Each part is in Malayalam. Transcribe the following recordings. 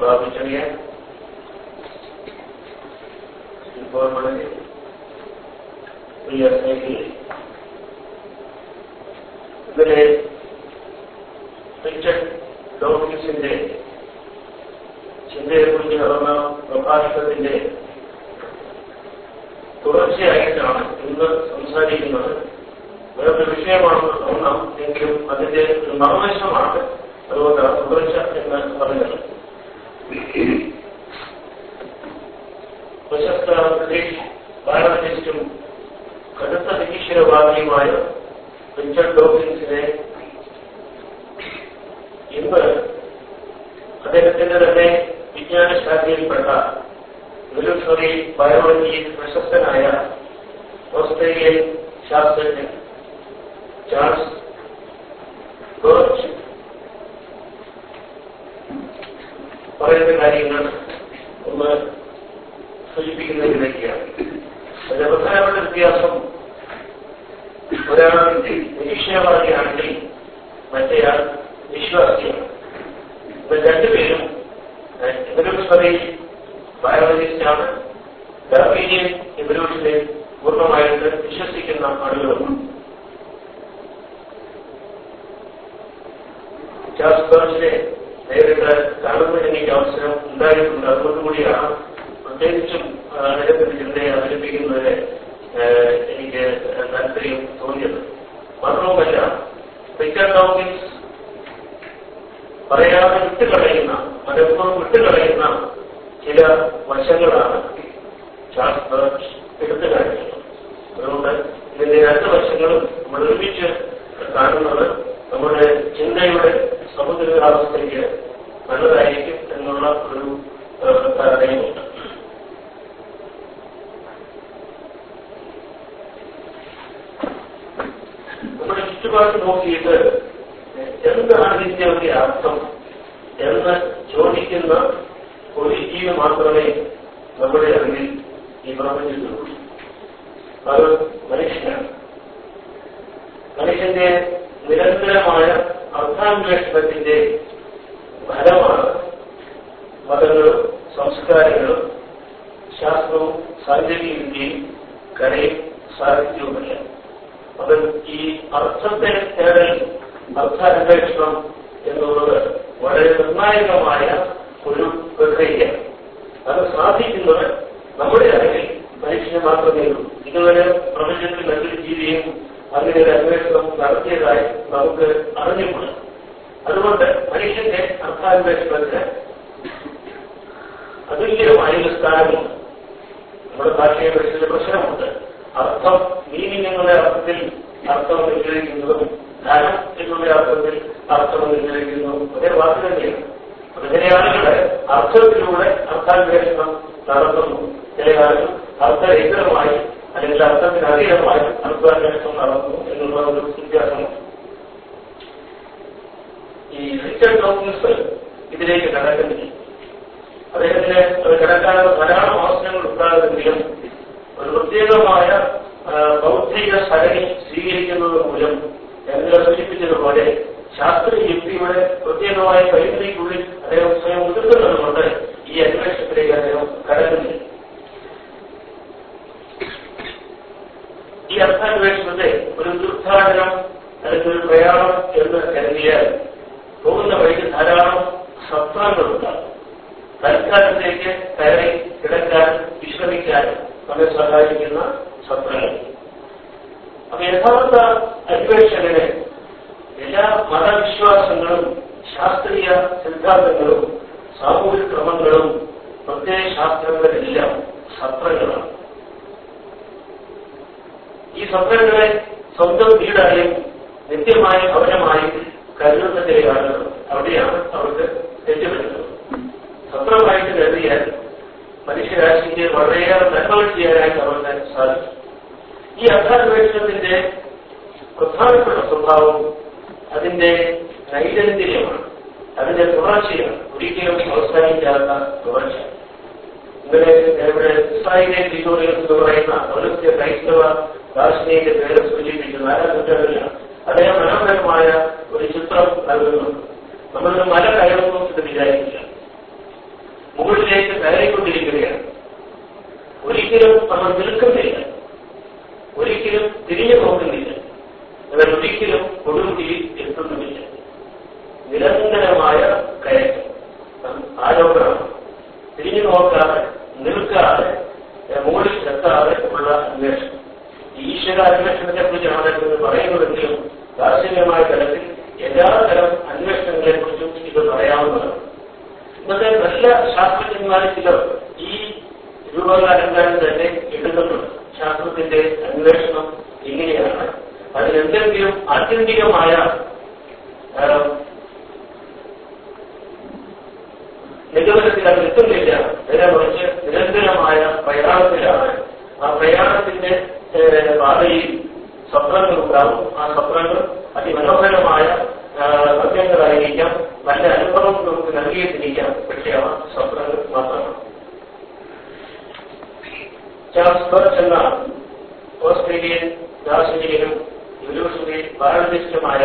പ്രാപിച്ചറിയാൻ ഇപ്പോൾ വളരെ പ്രിയ സ്നേഹിതരെ ഇന്നലെ റിച്ചർഡ് ഡോക്കിൻസിന്റെ ചിന്തയെക്കുറിച്ച് നടന്ന പ്രഭാഷണത്തിന്റെ തുടർച്ചയായിട്ടാണ് ഇന്ന് സംസാരിക്കുന്നത് വേറൊരു വിഷയമാണെന്ന് തോന്നാം എങ്കിലും അതിന്റെ ഒരു മറുവശമാണ് അതുകൊണ്ടാണ് തുടർച്ച എന്ന് പറഞ്ഞത് പ്രശസ്ത ബ്രിട്ടീഷ് ബയോളജിസ്റ്റും കടുത്ത നിരീശ്വരവാദിയുമായ റിച്ചർഡ് ഡോക്കിൻസിനെ ഇന്ന് അദ്ദേഹത്തിന്റെ തന്നെ വിജ്ഞാന ശാഖയിൽപ്പെട്ട മിലിറ്ററി ബയോളജിയിൽ പ്രശസ്തനായ ഓസ്ട്രേലിയൻ ശാസ്ത്രജ്ഞൻ ചാൾസ് ബേർച്ച് പറയുന്ന കാര്യങ്ങൾ ഒന്ന് സൂചിപ്പിക്കുന്നതിലേക്കാണ് അതിന്റെ പ്രധാനപ്പെട്ട വ്യത്യാസം ഒരാൾ നിരീക്ഷണവാദിയാണെങ്കിൽ മറ്റേയാൾ വിശ്വാസിയാണ് ഇവർ രണ്ടുപേരും എവല്യൂഷണറി ബയോളജിസ്റ്റാണ് ഡാർവീനിയൻ എവല്യൂഷനെ പൂർണ്ണമായിട്ട് വിശ്വസിക്കുന്ന ആളുകളും ചാൾസ് ബേർച്ചിനെ നേരിട്ട് കാണുന്നതിന് എനിക്ക് അവസരം ഉണ്ടായിട്ടുണ്ട് അതുകൊണ്ടുകൂടിയാണ് പ്രത്യേകിച്ചും അദ്ദേഹത്തിന്റെ ചിന്തയെ അവതരിപ്പിക്കുന്നതിന് എനിക്ക് താല്പര്യം തോന്നിയത് മാത്രവുമല്ല റിച്ചർഡ് ഡോക്കിൻസ് പറയാതെ വിട്ടുകളയുന്ന മനഃപൂർവ്വം വിട്ടുകളയുന്ന ചില വശങ്ങളാണ് ചാൾസ് ബേർച്ച് എടുത്തു കാണിക്കുന്നത് അതുകൊണ്ട് ഇതിന്റെ രണ്ട് വശങ്ങളും നമ്മൾ ഒരുമിച്ച് കാണുന്നത് നമ്മുടെ ചിന്തയുടെ സമുദ്രാവസ്ഥയ്ക്ക് നല്ലതായിരിക്കും എന്നുള്ള ഒരു ധാരണയുമുണ്ട് നമ്മുടെ ചുറ്റുപാട് നോക്കിയിട്ട് എന്താണ് ഇതിന്റെ ഒരു അർത്ഥം എന്ന് ചോദിക്കുന്ന ഒരു ജീവി മാത്രമേ നമ്മുടെ അറിവിൽ ഈ പ്രപഞ്ചത്തിലുള്ളൂ അത് മനുഷ്യനാണ് മനുഷ്യന്റെ നിരന്തരമായ അർത്ഥാന്വേഷണത്തിന്റെ ഫലമാണ് മതങ്ങളും സംസ്കാരങ്ങളും ശാസ്ത്രവും സാങ്കേതിക വിദ്യയും കലയും സാഹിത്യവുമെല്ലാം അത് ഈ അർത്ഥത്തെ തേടൽ അർത്ഥാന്വേഷണം എന്നുള്ളത് വളരെ നിർണായകമായ ഒരു പ്രക്രിയയാണ് അത് സാധിക്കുന്നത് നമ്മുടെ അറിവിൽ മനുഷ്യന് മാത്രമേ ഉള്ളൂ ഇതുവരെ പ്രപഞ്ചത്തിൽ മറ്റൊരു ജീവിയും അങ്ങനെ ഒരു അന്വേഷണം നടത്തിയതായി നമുക്ക് അറിഞ്ഞുകൂടാ അതുകൊണ്ട് മനുഷ്യന്റെ അർത്ഥാന്വേഷണത്തിന് അതുല്യമായ ഒരു സ്ഥാനമുണ്ട് നമ്മുടെ ഭാഷയെ പഠിച്ചൊരു പ്രശ്നമുണ്ട് അർത്ഥം മീനിങ് എന്നുള്ള അർത്ഥത്തിൽ അർത്ഥം നിർണ്ണയിക്കുന്നതും ധനം എന്നുള്ള അർത്ഥത്തിൽ അർത്ഥം നിർണ്ണയിക്കുന്നതും ഒരേ വാക്ക് തന്നെയാണ് ചില ആളുകളെ അർത്ഥത്തിലൂടെ അർത്ഥാന്വേഷണം നടത്തുന്നു ചില ആളുകൾ അർത്ഥരഹിതമായി അല്ലെങ്കിൽ അർത്ഥത്തിനതീതമായി അർത്ഥാന്വേഷണം നടത്തുന്നു എന്നുള്ള ഒരു വ്യത്യാസമുണ്ട് ഈ റിച്ചർഡ് ഡോക്കിൻസ് ഇതിലേക്ക് കടക്കുന്നില്ല അദ്ദേഹത്തിന് അത് കിടക്കാനുള്ള ധാരാളം അവസരങ്ങൾ ഉണ്ടാകുമെങ്കിലും ഒരു പ്രത്യേകമായ ബൗദ്ധിക സരണി സ്വീകരിക്കുന്നത് മൂലം ഞങ്ങൾ സൂചിപ്പിച്ചതുപോലെ ശാസ്ത്രീയ യുക്തിയുടെ പ്രത്യേകമായ പരിമിതിക്കുള്ളിൽ അദ്ദേഹം സ്വയം ഒതുക്കുന്നതുകൊണ്ട് ഈ അന്വേഷണത്തിലേക്ക് അദ്ദേഹം കടക്കുന്നില്ല ഈ അർത്ഥാന്വേഷണത്തെ ഒരു തീർത്ഥാടനം അല്ലെങ്കിൽ ഒരു പ്രയാണം എന്ന് കരുതിയാൽ പോകുന്ന വഴിക്ക് ധാരാളം സത്രങ്ങളുണ്ടാകും തൽക്കാലത്തേക്ക് കയറി കിടക്കാൻ വിശ്രമിക്കാൻ നമ്മെ സഹായിക്കുന്ന സത്രങ്ങൾ അപ്പൊ യഥാർത്ഥ അന്വേഷകന് എല്ലാ മതവിശ്വാസങ്ങളും ശാസ്ത്രീയ സിദ്ധാന്തങ്ങളും സാമൂഹിക ക്രമങ്ങളും പ്രത്യേക ശാസ്ത്രങ്ങളെല്ലാം സത്രങ്ങളാണ് ഈ സത്രങ്ങളെ സ്വന്തം വീടായും നിത്യമായ ഭവനമായും കരുതുന്ന ചില ആളുകൾ അവിടെയാണ് അവർക്ക് തെറ്റുപറ്റുന്നത് സത്രമായിട്ട് കരുതിയാൽ മനുഷ്യരാശിക്ക് വളരെയേറെ നന്മകൾ ചെയ്യാനായിട്ട് അവർക്ക് സാധിക്കും ഈ അർത്ഥാന്വേഷണത്തിന്റെ പ്രധാനപ്പെട്ട സ്വഭാവം അതിന്റെ നൈരന്തര്യമാണ് അതിന്റെ തുടർച്ചയാണ് ഒരിക്കലും അവസാനിക്കാത്ത തുടർച്ച ഇന്നലെ ഇവിടെ ഇസ്രായേലിയൻ തിരൂരിയൽസ് എന്ന് പറയുന്ന പൗരസ്ത്യ ക്രൈസ്തവ ദാർശനികന്റെ പേര് സൂചിപ്പിക്കുന്ന നാലാം നൂറ്റാണ്ടിലാണ് അദ്ദേഹം മനോഹരമായ ഒരു ചിത്രം നൽകുന്നുണ്ട് നമ്മളൊരു മല കയറുന്നു എന്ന് വിചാരിക്കില്ല മുകളിലേക്ക് കയറിക്കൊണ്ടിരിക്കുകയാണ് ഒരിക്കലും നമ്മൾ നിൽക്കുന്നില്ല ഒരിക്കലും തിരിഞ്ഞു നോക്കുന്നില്ല എന്നാൽ ഒരിക്കലും കൊടുമുടിയിൽ എത്തുന്നുമില്ല നിരന്തരമായ കയറ്റം ആരോപണം തിരിഞ്ഞു നോക്കാതെ നിൽക്കാതെ ഏഹ്, മുകളിൽ എത്താതെ ഉള്ള അന്വേഷണം ഈശ്വര അന്വേഷണത്തെ കുറിച്ചാണ് ഇത് പറയുന്നതെങ്കിലും ദാർശനികമായ തലത്തിൽ എല്ലാതരം അന്വേഷണങ്ങളെ കുറിച്ചും ഇത് പറയാവുന്നതാണ് ഇന്നത്തെ നല്ല ശാസ്ത്രജ്ഞന്മാരിൽ ചിലർ ഈ രൂപകാലങ്കാരം തന്നെ എടുക്കുന്നുണ്ട് ശാസ്ത്രത്തിന്റെ അന്വേഷണം ഇങ്ങനെയാണ് അതിനെന്തെങ്കിലും ആത്യന്തികമായ ആ, നിഗമനത്തിൽ അത് എത്തുന്നില്ല നേരെ മറിച്ച് നിരന്തരമായ പ്രയാണത്തിലാണ് ആ പ്രയാണത്തിന്റെ ഏഹ്, പാതയിൽ സ്വപ്നങ്ങൾ ഉണ്ടാവും ആ സ്വപ്നങ്ങൾ അതിമനോഹരമായ ആ, സത്യങ്ങളായിരിക്കാം നല്ല അനുഭവം നമുക്ക് നൽകിയിട്ടിരിക്കാം പക്ഷേ അവ സ്വപ്നങ്ങൾ മാത്രമാണ് ചാൾസ് ബർച്ച് എന്ന ഓസ്ട്രേലിയൻ ദാർശനികനും യൂണിവേഴ്സിറ്റി ഭാരതീയമായ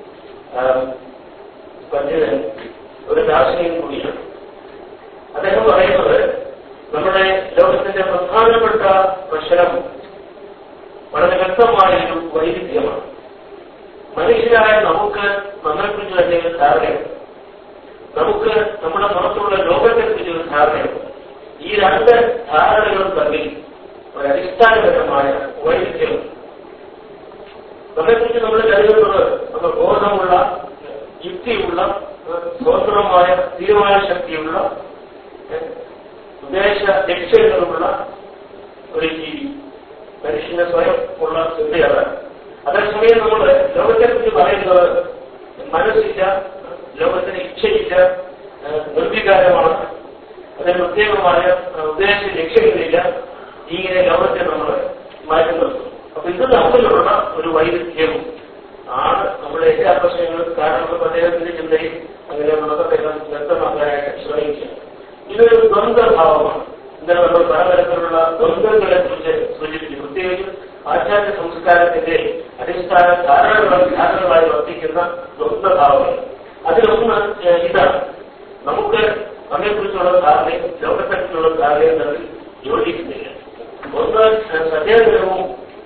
പണ്ഡിതൻ ഒരു ദാർശനികൻ കൂടിയാണ് അദ്ദേഹം പറയുന്നത് നമ്മുടെ ലോകത്തിന്റെ പ്രധാനപ്പെട്ട പ്രശ്നം വളരെ വ്യക്തമായൊരു വൈവിധ്യമാണ് മനുഷ്യരായ നമുക്ക് നമ്മളെക്കുറിച്ച് തന്നെ ഒരു ധാരണയുണ്ട് നമുക്ക് നമ്മുടെ പുറത്തുള്ള ലോകത്തെക്കുറിച്ച് ഒരു ധാരണയുണ്ട് ഈ രണ്ട് ധാരണകളും തമ്മിൽ ഒരു അടിസ്ഥാനപരമായ വൈവിധ്യമുണ്ട് നമ്മളെക്കുറിച്ച് നമ്മൾ കരുതുന്നത് നമ്മൾ ബോധമുള്ള യുക്തിയുള്ള സ്വതന്ത്രമായ തീരുമാന ശക്തിയുള്ള ഏഹ്, ഉദ്ദേശ ലക്ഷ്യങ്ങളുള്ള ഒരു ജീവി മനുഷ്യന്റെ സ്വയം ഉള്ള ചിന്തയാണ് അതേസമയം നമ്മൾ ലോകത്തെക്കുറിച്ച് പറയുന്നത് മനസ്സില്ല ലോകത്തിന് ഇച്ഛയില്ല ഏഹ്, നിർവികാരമാണ് അതിന് പ്രത്യേകമായ ഏഹ്, ഉദ്ദേശ ലക്ഷ്യങ്ങളില്ല ഇങ്ങനെ ലോകത്തെ നമ്മൾ മാറ്റി നിർത്തും അപ്പൊ ഇത് തമ്മിലുള്ള ഒരു വൈരുദ്ധ്യം ആണ് നമ്മുടെ എല്ലാ പ്രശ്നങ്ങളും കാരണം അദ്ദേഹത്തിന്റെ ചിന്തയിൽ അങ്ങനെയുള്ളത് അദ്ദേഹം വ്യക്തമാക്കാനായിട്ട് ശ്രമിക്കുക ഇതൊരു ദ്വന്ദ്ഭാവമാണ് ഇന്നലെ നമ്മൾ പലതരത്തിലുള്ള ദ്വന്ദ്ങ്ങളെ കുറിച്ച് സൂചിപ്പിച്ചു പ്രത്യേകിച്ച് ആചാര്യ സംസ്കാരത്തിന്റെ അടിസ്ഥാന ധാരണകൾ ധാരണകളായി വർത്തിക്കുന്ന ദ്വന്ദ്ഭാവങ്ങൾ അതിലൊന്ന് ഏഹ്, ഇതാണ് നമുക്ക് നമ്മെക്കുറിച്ചുള്ള ധാരണയും ലോകത്തെക്കുറിച്ചുള്ള ധാരണയും തമ്മിൽ യോജിക്കുന്നില്ല ഒന്ന് ഏഹ്, സത്യാഗ്രഹവും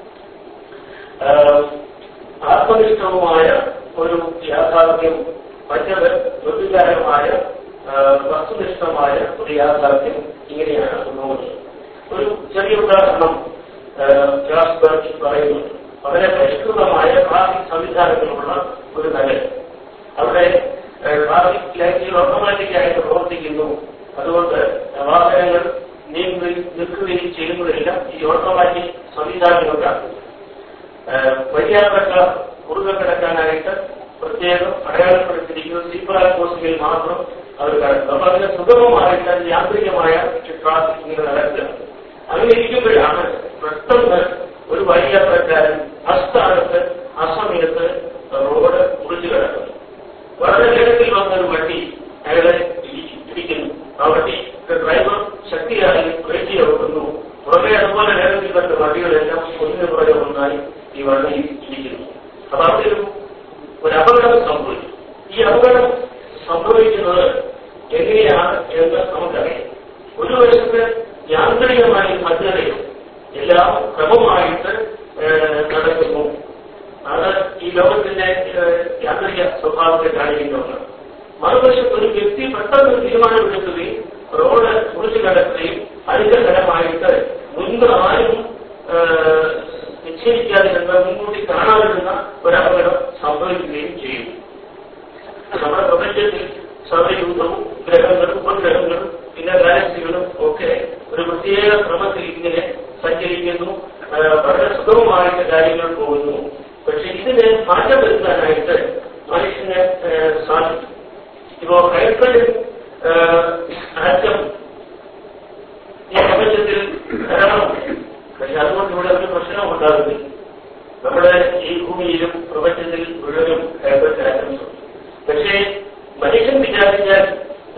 ആഹ്, ആത്മനിഷ്ഠവുമായ ഒരു യാഥാർത്ഥ്യം മറ്റത് നിർവികാരമായ ആഹ്, വസ്തുനിഷ്ഠമായ ഒരു യാഥാർത്ഥ്യം ഇങ്ങനെയാണ് ഒന്നുകൂടി ഒരു ചെറിയ ഉദാഹരണം ആഹ്, ജോർജ് ബർച്ച് പറയുന്നുണ്ട് വളരെ പരിഷ്കൃതമായ ട്രാഫിക് സംവിധാനങ്ങളുള്ള ഒരു നഗരം അവിടെ ട്രാഫിക് ലൈറ്റുകൾ ഓട്ടോമാറ്റിക് ആയിട്ട് പ്രവർത്തിക്കുന്നു അതുകൊണ്ട് വാഹനങ്ങൾ നീങ്ങുകയും നിൽക്കുകയും ചെയ്യുന്നതെല്ലാം ഈ ഓട്ടോമാറ്റിക് സംവിധാനങ്ങൾക്കാണ് വഴിയാത്രക്ക കുറുകെ കിടക്കാനായിട്ട് പ്രത്യേകം അടയാളപ്പെടുത്തിയിരിക്കുന്ന സീപ്പർ പോസ്റ്റുകളിൽ മാത്രം അവർ കടക്കും അപ്പൊ അതിന് സുഗമമായിട്ട് അത് യാന്ത്രികമായ ട്രാഫിക് ഇങ്ങനെ നടക്കുക അങ്ങനെ ഇരിക്കുമ്പോഴാണ് പെട്ടെന്ന് ഒരു വഴിയാത്രക്കാരൻ അസ്ഥാനത്ത് അസമയത്ത് റോഡ് മുറിച്ചു കിടക്കുന്നു വളരെ വേഗത്തിൽ വന്ന ഒരു വണ്ടി അയാളെ ഇടിച്ചു ഇടിക്കുന്നു ആ വണ്ടി ഡ്രൈവർ ശക്തിയായി ബ്രേക്ക് ചവിട്ടുന്നു പുറമെ അതുപോലെ വേഗത്തിൽ വന്ന വണ്ടികളെല്ലാം ഒന്നിനു പുറകെ ഒന്നായി ഈ വണ്ടിയിൽ ഇടിക്കുന്നു അപ്പൊ അവിടെ ഒരു ഒരു അപകടം സംഭവിച്ചു ഈ അപകടം സംഭവിക്കുന്നത് എങ്ങനെയാണ് എന്ന് നമുക്കറിയാം ഒരു വശത്ത് യാന്ത്രികമായി ഭദ്രതയും എല്ലാം ക്രമമായിട്ട് ഏഹ്, നടക്കുന്നു അത് ഈ ലോകത്തിന്റെ ഏഹ്, യാന്ത്രിക സ്വഭാവത്തെ കാണിക്കുന്ന ഒന്നാണ് മറുവശത്ത് ഒരു വ്യക്തി പെട്ടെന്ന് ഒരു തീരുമാനമെടുക്കുകയും റോഡ് മുറിച്ചു കിടക്കുകയും അതിന്റെ ഫലമായിട്ട് മുൻപ് ആരും ഏഹ്, നിശ്ചയിക്കാതിരുന്ന മുൻകൂട്ടി കാണാതിരുന്ന ഒരു അപകടം സംഭവിക്കുകയും ചെയ്യും നമ്മുടെ പ്രപഞ്ചത്തിൽ സൗരയൂഥവും ഗ്രഹങ്ങളും ഉപഗ്രഹങ്ങളും പിന്നെ ഗാലക്സികളും ഒക്കെ ഒരു പ്രത്യേക ക്രമത്തിൽ ഇങ്ങനെ സഞ്ചരിക്കുന്നു ആ, വളരെ സുഗമമായിട്ട് കാര്യങ്ങൾ പോകുന്നു പക്ഷെ ഇതിന് മാറ്റം വരുത്താനായിട്ട് മനുഷ്യന് ആ, സാധിക്കും ഇപ്പോ ഹൈഡ്രജൻ ആറ്റം ഈ പ്രപഞ്ചത്തിൽ ധാരാളം പക്ഷെ അതുകൊണ്ട് ഇവിടെ ഒരു പ്രശ്നം ഉണ്ടാകുന്നില്ല നമ്മുടെ ഈ ഭൂമിയിലും പ്രപഞ്ചത്തിൽ മുഴുവനും ഹൈഡ്രജൻ ആറ്റംസ് ഉണ്ട് പക്ഷേ മനുഷ്യൻ വിചാരിച്ചാൽ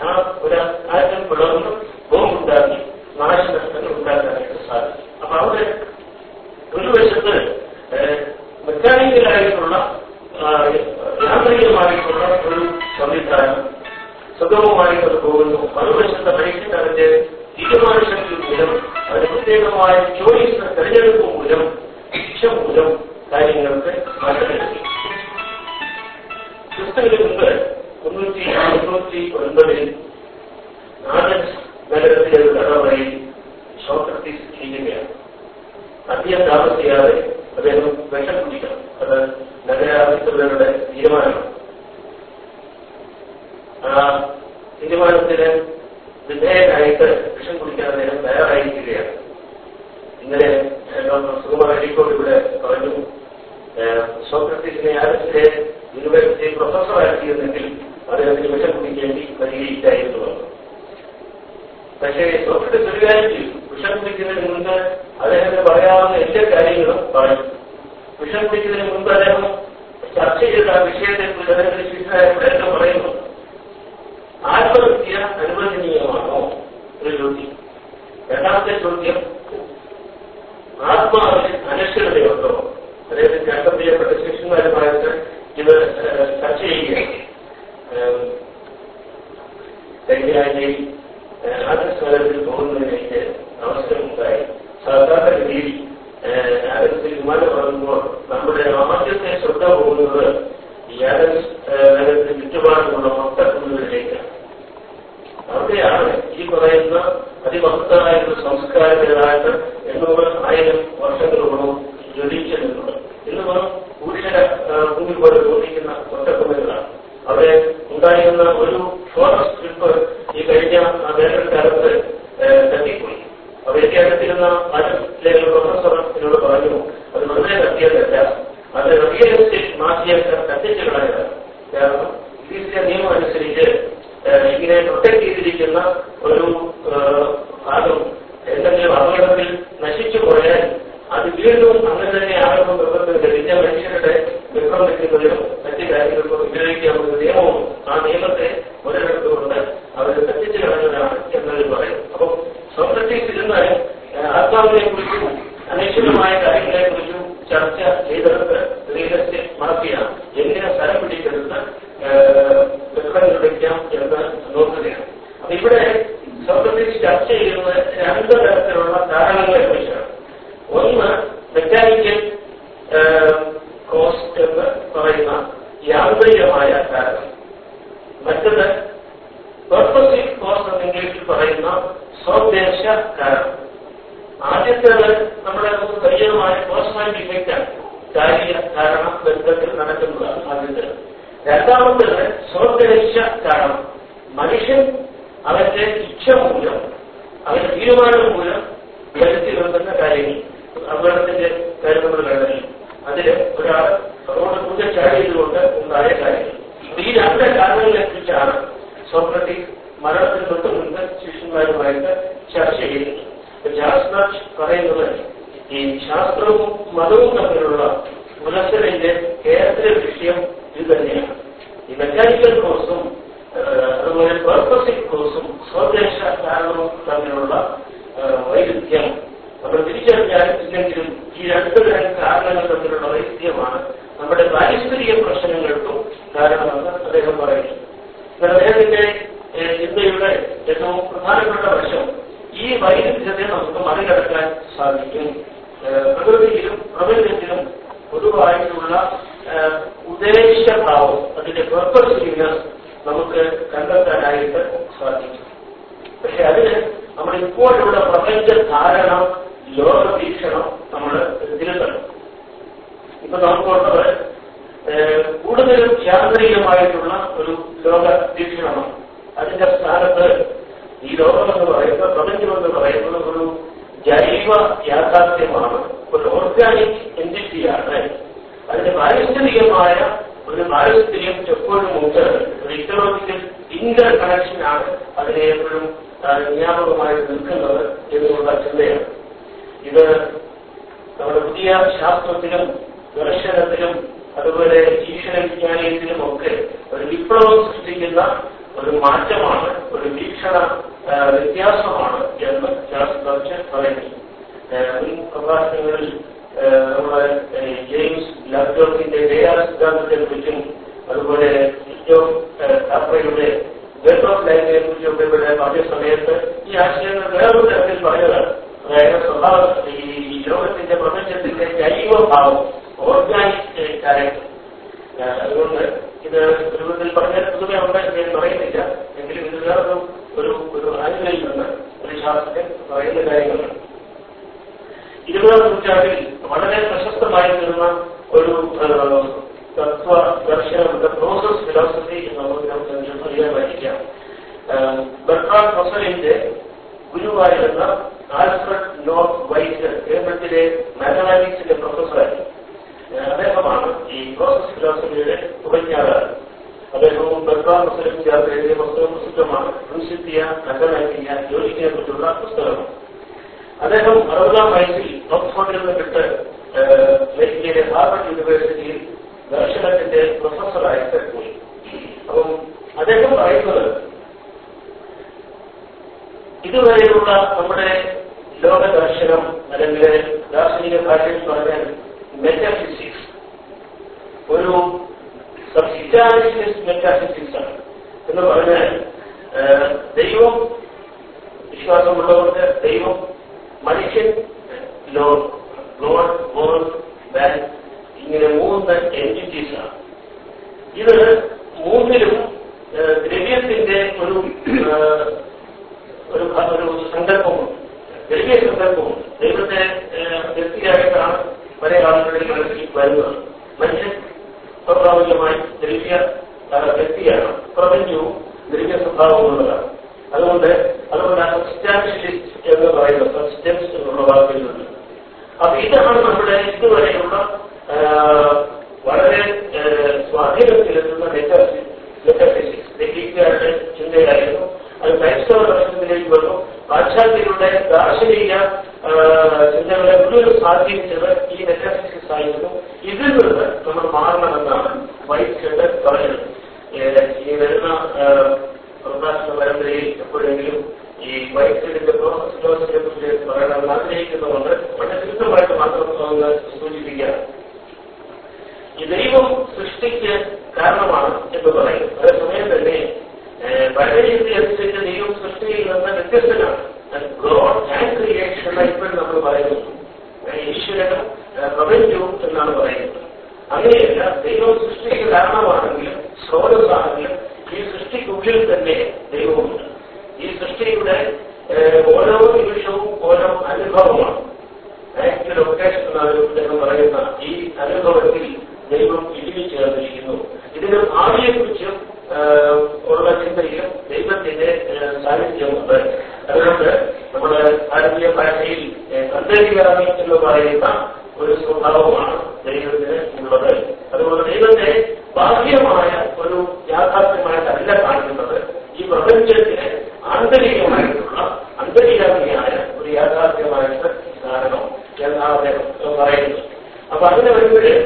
നഗരത്തിലെ ഒരു കടവറയിൽ സോക്രട്ടീസ് ചെയ്യുകയാണ് അധികം താമസിയാതെ അദ്ദേഹം വിഷം കുടിക്കണം അത് നഗരാധികൃതരുടെ തീരുമാനമാണ് ആ തീരുമാനത്തിന് വിധേയനായിട്ട് വിഷം കുടിക്കാൻ അദ്ദേഹം തയ്യാറായിരിക്കുകയാണ് ഇന്നലെ ഡോക്ടർ സുകുമാർ അഴീക്കോട് ഇവിടെ പറഞ്ഞു സോക്രട്ടീസിനെ ആരസിലെ യൂണിവേഴ്സിറ്റി പ്രൊഫസറാക്കിയിരുന്നെങ്കിൽ അദ്ദേഹത്തിന് വിഷം കുടിക്കേണ്ടി വരികയില്ലായിരുന്നു എന്ന്. പക്ഷേ സോക്രട്ടീസ് ഒരു കാര്യം ചെയ്തു വിഷം കുടിക്കുന്നതിന് മുൻപ് അദ്ദേഹത്തിന് പറയാവുന്ന എല്ലാ കാര്യങ്ങളും പറഞ്ഞു വിഷം കുടിക്കുന്നതിന് മുൻപ് അദ്ദേഹം ചർച്ച ചെയ്ത ആ വിഷയത്തെക്കുറിച്ച് അദ്ദേഹത്തിന്റെ ശിഷ്യരായപ്പോൾ എല്ലാം പറയുന്നു ആത്മഹത്യ അനുവദനീയമാണോ ഒരു ചോദ്യം രണ്ടാമത്തെ ചോദ്യം ആത്മാവിന് അനശ്വരതയുണ്ടോ അദ്ദേഹത്തിന്റെ അക്കം ചെയ്യപ്പെട്ട ശിഷ്യന്മാരുമായിട്ട് ഇത് ഏഹ്, ചർച്ച ചെയ്യുകയാണ് ഏഹ്, കഴിഞ്ഞ ആഴ്ചയിൽ ആദർശകാലത്തിൽ പോകുന്നതിലേക്ക് അവസരമുണ്ടായി സാധാരണ രീതിയിൽ ആദർശത്തിൽ വിമാനം ഇറങ്ങുമ്പോൾ നമ്മുടെ ആദ്യത്തെ ശ്രദ്ധ പോകുന്നത് ഈ ആദർശ് നഗരത്തിന് ചുറ്റുപാടുമുള്ള മൊത്തക്കുന്നുകളിലേക്കാണ് അവിടെയാണ് ഈ പറയുന്ന അതിമഹത്തായിട്ടുള്ള സംസ്കാരപരമായിട്ട് എണ്ണൂറ് ആയിരം വർഷങ്ങളോളം ജ്വലിച്ചു നിന്നത് ഇന്ന് വെറും ഭൂഷണ ഭൂമി പോലെ തോന്നിക്കുന്ന ഒറ്റക്കുന്നുകളാണ് അവിടെ ഉണ്ടായിരുന്ന ഒരു ഫോറസ്റ്റ് ട്രിപ്പ് ഈ കഴിഞ്ഞ ആ വേനൽക്കാലത്ത് ഏഹ്, തട്ടിപ്പോയി അപ്പൊ എനിക്ക് അടുത്തിരുന്ന അതിലെ ഒരു പ്രൊഫസർ എന്നോട് പറഞ്ഞു അത് വെറുതെ കത്തിയതല്ല അത് റിയൽ എസ്റ്റേറ്റ് മാഫിയൊക്കെ കത്തിച്ചു കളയതാണ് കാരണം ഇതിന്റെ നിയമം അനുസരിച്ച് ഏഹ്, ഇങ്ങനെ പ്രൊട്ടക്ട് ചെയ്തിരിക്കുന്ന ഒരു ഏഹ്, ഭാഗം എന്തെങ്കിലും അപകടത്തിൽ നശിച്ചു പോയാൽ അത് വീണ്ടും അങ്ങനെ തന്നെ ആകുന്ന നിർബന്ധമില്ല പിന്നെ മനുഷ്യരുടെ വിഭ്രം വെക്കുന്നതിനും മറ്റു കാര്യങ്ങൾക്കും ഉപയോഗിക്കാവുന്ന നിയമവും ആ നിയമത്തെ മുതലെടുത്തുകൊണ്ട് അവർ കത്തിച്ചു കളഞ്ഞതാണ് എന്നതിൽ പറയും അപ്പം സോക്രട്ടീസ് ഇരുന്ന് ആത്മാവിനെ കുറിച്ചും അനശ്വരമായ കാര്യങ്ങളെ കുറിച്ചും ചർച്ച ചെയ്തെടുത്ത് റിയൽ എസ്റ്റേറ്റ് മാഫിയ എങ്ങനെ സ്ഥലം പിടിച്ചെടുത്ത് വിഭ്രം നിർമ്മിക്കാം എന്ന് നോക്കുകയാണ് അപ്പൊ ഇവിടെ സോക്രട്ടീസ് ചർച്ച ചെയ്യുന്നത് രണ്ട് തരത്തിലുള്ള കാരണങ്ങളെ കുറിച്ചാണ് ഒന്ന് മെക്കാനിക്കൽ കോസ്റ്റ് എന്ന് പറയുന്ന യാന്ത്രികമായ കാരണം മറ്റത് പെർപ്പസീവ് കോസ്റ്റ് എന്ന് ഇംഗ്ലീഷിൽ പറയുന്ന സ്വദേശ കാരണം ആദ്യത്തേത് നമ്മുടെ നമുക്ക് പരിചിതമായ കോസ്മാറ്റിക് ഇഫക്റ്റ് ആണ് കാര്യ കാരണ ബന്ധത്തിൽ നടക്കുന്നതാണ് ആദ്യത്തേത് രണ്ടാമത്തേത് സ്വദേശ കാരണം മനുഷ്യൻ അവന്റെ ഇച്ഛ മൂലം അവന്റെ തീരുമാനം മൂലം വരുത്തി വെക്കുന്ന കാര്യങ്ങൾ അപകടത്തിന്റെ കാര്യം നമ്മൾ കണ്ടല്ലോ അതില് ഒരാൾ റോഡ് പൂജ ചാടിയതുകൊണ്ട് ഉണ്ടായ കാര്യങ്ങൾ അപ്പൊ ഈ രണ്ട് കാരണങ്ങളെ കുറിച്ചാണ് സോക്രട്ടീസ് മരണത്തിന് തൊട്ട് മുൻപ് ശിഷ്യന്മാരുമായിട്ട് ചർച്ച ചെയ്യുന്നത് ഇപ്പൊ ജാസ്നാജ് പറയുന്നത് ഈ ശാസ്ത്രവും മതവും തമ്മിലുള്ള പുലസലിന്റെ കേന്ദ്ര വിഷയം ഇത് തന്നെയാണ് ഈ മെക്കാനിക്കൽ കോഴ്സും അതുപോലെ പെർപ്പസിക് കോഴ്സും സ്വദേശ കാരണവും തമ്മിലുള്ള ഏഹ്, വൈരുദ്ധ്യം നമ്മൾ തിരിച്ചറിഞ്ഞാൽ ഇല്ലെങ്കിലും ഈ രണ്ട് തരം കാരണങ്ങൾ തമ്മിലുള്ള വൈരുദ്ധ്യമാണ് നമ്മുടെ പാരിസ്ഥിതിക പ്രശ്നങ്ങൾക്കും കാരണമെന്ന് അദ്ദേഹം പറയുന്നു എന്നാൽ അദ്ദേഹത്തിന്റെ ഏഹ്, ചിന്തയുടെ ഏറ്റവും പ്രധാനപ്പെട്ട വശം ഈ വൈരുദ്ധ്യത്തെ നമുക്ക് മറികടക്കാൻ സാധിക്കും ഏഹ്, പ്രകൃതിയിലും പ്രപഞ്ചത്തിലും പൊതുവായിട്ടുള്ള ഏഹ്, ഉദ്ദേശഭാവം അതിന്റെ പെർപ്പസിവ്നെസ് നമുക്ക് കണ്ടെത്താനായിട്ട് സാധിക്കും പക്ഷെ അതിന് നമ്മൾ ഇപ്പോഴുള്ള പ്രപഞ്ച ധാരണ ലോകവീക്ഷണം നമ്മൾ തിരുത്തണം ഇപ്പൊ നമുക്കുള്ളത് ഏഹ്, കൂടുതലും യാന്ത്രികമായിട്ടുള്ള ഒരു ലോക വീക്ഷണമാണ് അതിന്റെ സ്ഥാനത്ത് ഈ ലോകം എന്ന് പറയുന്നത് പ്രപഞ്ചം എന്ന് പറയുന്നത് ഒരു ജൈവ യാഥാർത്ഥ്യമാണ് ഒരു ഓർഗാനിക് എൻറ്റിറ്റിയാണ് അതിന്റെ പാരിസ്ഥിതികമായ ഒരു പാരിസ്ഥിതികം എപ്പോഴും ഉണ്ട് ഒരു ഇക്കണോമിക്കൽ ഇന്റർ കണക്ഷനാണ് അതിനെ എപ്പോഴും ആ, വ്യാപകമായി നിൽക്കുന്നത് എന്നുള്ള ചിന്തയാണ് ഇത് നമ്മുടെ പുതിയ ശാസ്ത്രത്തിലും ദർശനത്തിലും അതുപോലെ ഈശ്വര വിജ്ഞാനത്തിലും ഒക്കെ ഒരു വിപ്ലവം സൃഷ്ടിക്കുന്ന ഒരു മാറ്റമാണ് ഒരു വീക്ഷണ ആ, വ്യത്യാസമാണ് എന്ന് ശാസ്ത്രജ്ഞർ പറയുന്നു ആ, മുൻ പ്രഭാഷണങ്ങളിൽ ആ, നമ്മുടെ ആ, ജെയിംസ് ലാപ്ടോപ്പിന്റെ ജയാ സിദ്ധാന്തത്തെ കുറിച്ചും അതുപോലെ ജോബ് കാപ്രയുടെ ഗേറ്റ് ഓഫ് ലൈഫിനെ കുറിച്ചൊക്കെ ഇവിടെ പറഞ്ഞ സമയത്ത് ഈ ആശയങ്ങൾ വേറൊരു തരത്തിൽ പറഞ്ഞതാണ് അതായത് സ്വഭാവം ഈ ലോകത്തിന്റെ പ്രപഞ്ചത്തിന്റെ ജൈവഭാവം ഓർഗാനിക് ക്യാരക്ടർ അതുകൊണ്ട് ഇത് രൂപത്തിൽ പറഞ്ഞ പുതുമയുണ്ട് എന്ന് ഞാൻ പറയുന്നില്ല എങ്കിലും ഇത് വേറൊരു ഒരു ഒരു ആനുകളിൽ നിന്ന് പറയുന്ന കാര്യങ്ങളാണ് ഇരുപതാം നൂറ്റാണ്ടിൽ വളരെ പ്രശസ്തമായി തീർന്ന ഒരു തത്വ ദർശനമുണ്ട് പ്രോസസ് ഫിലോസഫി എന്ന് നമുക്ക് അറിയാൻ വായിക്കാം ബർട്രാൻ റൊസലിന്റെ ഗുരുവായിരുന്ന ആൽഫ്രഡ് നോർത്ത് വൈറ്റ് കേരളത്തിലെ മാത്തമാറ്റിക്സിന്റെ പ്രൊഫസറായി അദ്ദേഹമാണ് ഈ പ്രോസസ് ഫിലോസഫിയുടെ ഉപജ്ഞാതാവ് അദ്ദേഹവും ബർട്രാൻ റൊസലും ചേർത്ത് എഴുതിയ പുസ്തകം പ്രസിദ്ധമാണ് പ്രിൻസിപ്പിയ മാത്തമാറ്റിക്ക ജോലിക്കിനെ പറ്റിയുള്ള പുസ്തകമാണ് അദ്ദേഹം അറുപതാം വയസ്സിൽ ഓക്സ്ഫോർഡിൽ നിന്ന് വിട്ട് അമേരിക്കയിലെ ഹാർവർഡ് യൂണിവേഴ്സിറ്റിയിൽ ദർശനത്തിന്റെ പ്രൊഫസറായിട്ട് പോയി അപ്പം അദ്ദേഹം പറയുന്നത് ഇതുവരെയുള്ള നമ്മുടെ ലോക ദർശനം അല്ലെങ്കിൽ ദാർശനിക ഭാഷയിൽ പറഞ്ഞാൽ മെറ്റാഫിസിക്സ് ഒരു സബ്സിറ്റാലിസ്റ്റ് മെറ്റാഫിസിക്സ് ആണ് എന്ന് പറഞ്ഞാൽ ദൈവം വിശ്വാസമുള്ളവർക്ക് ദൈവം മനുഷ്യൻ ലോ ഗോഡ് ഗോഡ് മാൻ ഇങ്ങനെ മൂന്ന് എൻറ്റിറ്റീസ് ആണ് ഇത് മൂന്നിലും ദ്രവ്യത്തിന്റെ ഒരു ഒരു ഒരു സങ്കല്പമുണ്ട് ദ്രവ്യ സങ്കല്പമുണ്ട് ദൈവത്തെ വ്യക്തിയായിട്ടാണ് പല ആളുകളിൽ മനസ്സിൽ വരുന്നത് മനുഷ്യൻ സ്വാഭാവികമായി ദ്രവ്യ വ്യക്തിയാണ് പ്രപഞ്ചവും ദ്രവ്യ സ്വഭാവമുള്ളതാണ് അതുകൊണ്ട് അതുകൊണ്ടാണ് സബ്സ്റ്റാൻഷ്യലിസ്റ്റ് എന്ന് പറയുന്നത് സബ്സ്റ്റൻസ് എന്നുള്ള വാക്കിൽ നിന്ന് അപ്പൊ ഇതാണ് നമ്മുടെ ഇതുവരെയുള്ള വളരെ സ്വാധീനം ചെലുത്തുന്ന മെറ്റാഫിസിക്സ് ദൈവികരുടെ ചിന്തയായിരുന്നു അത് ക്രൈസ്തവ ദർശനത്തിലേക്ക് വന്നു പാശ്ചാത്യരുടെ ദാർശനിക ചിന്തകളെ മുഴുവൻ സ്വാധീനിച്ചത് ഈ മെറ്റാഫിസിക്സ് ആയിരുന്നു ഇതിൽ നിന്ന് നമ്മൾ മാറണമെന്നാണ് വൈറ്റ് പറഞ്ഞത് ഈ വരുന്ന പ്രഭാഷണ പരമ്പരയിൽ എപ്പോഴെങ്കിലും ഈ വൈദ്യുതിന്റെ പ്രോസസ് ഫിലോസഫിയെ കുറിച്ച് പറയണമെന്ന് ആഗ്രഹിക്കുന്നുണ്ട് വളരെ ചുരുക്കമായിട്ട് മാത്രം ഒന്ന് സൂചിപ്പിക്കാം ഈ ദൈവം സൃഷ്ടിക്ക് കാരണമാണ് എന്ന് പറയും അതേസമയം തന്നെ പഴയ രീതി അനുസരിച്ച് ദൈവം സൃഷ്ടിയിൽ നിന്ന് വ്യത്യസ്തനാണ് ഗോഡ് ആൻഡ് ക്രിയേഷൻ എന്ന ഇപ്പോഴും നമ്മൾ പറയുന്നു ഈശ്വരനും പ്രപഞ്ചവും എന്നാണ് പറയുന്നത് അങ്ങനെയല്ല ദൈവം സൃഷ്ടിക്ക് കാരണമാണെങ്കിലും സ്രോതസ്സാണെങ്കിലും ഈ സൃഷ്ടിക്കുള്ളിൽ തന്നെ ദൈവമുണ്ട് ഈ സൃഷ്ടിയുടെ ഓരോ നിമിഷവും ഓരോ അനുഭവമാണ് ആക്ച്വൽ ഒക്കേഷൻ എന്ന് പറയുന്ന ഈ അനുഭവത്തിൽ ദൈവം ഇടിഞ്ഞു ചേർന്നിരിക്കുന്നു ഇതിന് ഭാവിയെക്കുറിച്ചും ഉള്ള ചിന്തയിലും ദൈവത്തിന്റെ സാന്നിധ്യമുണ്ട് അതുകൊണ്ട് നമ്മുടെ ഭാരതീയ ഭാഷയിൽ അന്തരികാമി എന്ന് പറയുന്ന ഒരു സ്വഭാവമാണ് ദൈവത്തിന് ഉള്ളത് അതുകൊണ്ട് ദൈവത്തെ ബാഹ്യമായ ഒരു യാഥാർത്ഥ്യമായിട്ടല്ല കാണിക്കുന്നത് ഈ പ്രപഞ്ചത്തിന് ആന്തരികമായിട്ടുള്ള അന്തരികാമിയായ ഒരു യാഥാർത്ഥ്യമായിട്ട് കാരണം എന്നാണ് അദ്ദേഹം പറയുന്നത് അപ്പൊ അങ്ങനെ വരുമ്പോഴ്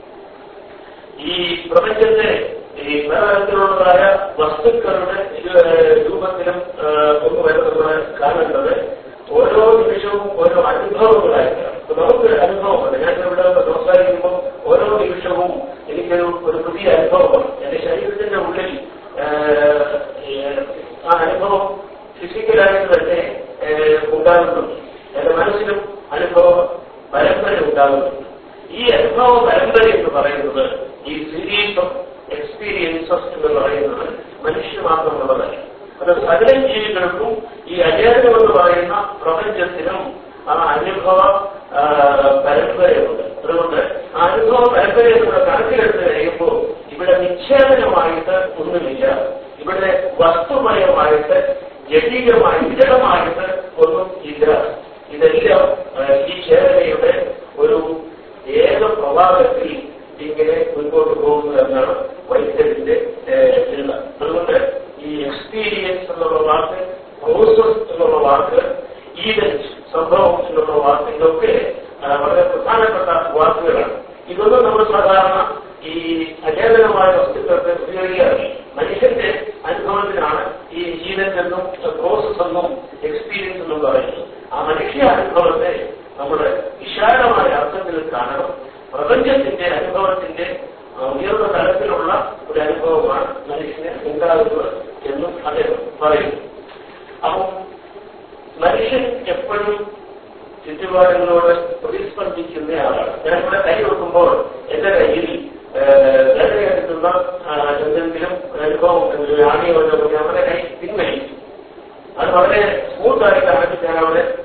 ഈ പ്രപഞ്ചത്തെ ഈ പലതരത്തിലുള്ളതായ വസ്തുക്കളുടെ രൂപത്തിലും ഒക്കെ വരുന്നത് കാണേണ്ടത് ഓരോ നിമിഷവും ഓരോ അനുഭവങ്ങളായിട്ടാണ് അപ്പൊ നമുക്ക് അനുഭവമുണ്ട് ഞാൻ ഇവിടെ സംസാരിക്കുമ്പോൾ ഓരോ നിമിഷവും എനിക്കൊരു ഒരു പുതിയ അനുഭവമാണ് എന്റെ ശരീരത്തിന്റെ ഉള്ളിൽ ആ അനുഭവം ഫിസിക്കലായിട്ട് തന്നെ ഉണ്ടാകുന്നുണ്ട് എന്റെ മനസ്സിലും അനുഭവം പരമ്പര ഉണ്ടാകുന്നുണ്ട് ഈ അനുഭവ പരമ്പര എന്ന് പറയുന്നത് ഈ സീരീസ് ഓഫ് എക്സ്പീരിയൻസസ് എന്ന് പറയുന്നത് മനുഷ്യ മാത്രമുള്ളതല്ല അത് സകല ജീവികൾക്കും ഈ അജേതനം എന്ന് പറയുന്ന പ്രപഞ്ചത്തിനും ആ അനുഭവ പരമ്പരയുണ്ട് അതുകൊണ്ട് ആ അനുഭവ പരമ്പരയെ നമ്മൾ കണക്കിലെടുത്ത് കഴിയുമ്പോൾ ഇവിടെ നിശ്ചേതനമായിട്ട് ഒന്നുമില്ല ഇവിടെ വസ്തുമയമായിട്ട് ജടീകമായി ജഡമായിട്ട് ഒന്നും ഇല്ല ഇതെല്ലാം ഈ ചേതനയുടെ ഒരു ഏക പ്രവാഹത്തിൽ ഇങ്ങനെ മുൻപോട്ട് പോകുന്നു എന്നാണ് വൈദ്യത്തിന്റെ ചിന്ത അതുകൊണ്ട് ഈ എക്സ്പീരിയൻസ് എന്നുള്ള വാക്ക് പ്രോസസ് എന്നുള്ള വാക്ക് ഈവന്റ് സംഭവം എന്നുള്ള വാക്ക് ഇതൊക്കെ വളരെ പ്രധാനപ്പെട്ട വാക്കുകളാണ് ഇതൊന്നും നമ്മൾ സാധാരണ ഈ അചേതനമായ വസ്തുക്കൾക്ക് ഉപയോഗിക്കാറില്ല മനുഷ്യന്റെ അനുഭവത്തിനാണ് ഈ ഈവന്റ് എന്നും പ്രോസസ് എന്നും എക്സ്പീരിയൻസ് എന്നും പറയുന്നത് ആ മനുഷ്യ അനുഭവത്തെ നമ്മുടെ വിശാലമായ അർത്ഥത്തിൽ കാണണം പ്രപഞ്ചത്തിന്റെ അനുഭവത്തിന്റെ ഉയർന്ന തലത്തിലുള്ള ഒരു അനുഭവമാണ് മനുഷ്യന് ഉണ്ടാകുന്നത് എന്നും അദ്ദേഹം പറയുന്നു അപ്പം മനുഷ്യൻ എപ്പോഴും ചുറ്റുപാടുകളോട് പ്രതിസ്പന്ദിക്കുന്ന ആളാണ് ഞാൻ ഇവിടെ കൈ വെക്കുമ്പോൾ എന്റെ കയ്യിൽ വേദനയെടുക്കുന്ന എന്തെങ്കിലും അനുഭവം ആണിയോ നമ്മുടെ കൈ പിൻവലിക്കും അത് വളരെ സ്മൂത്തായിട്ടാണ് ഞാൻ അവിടെ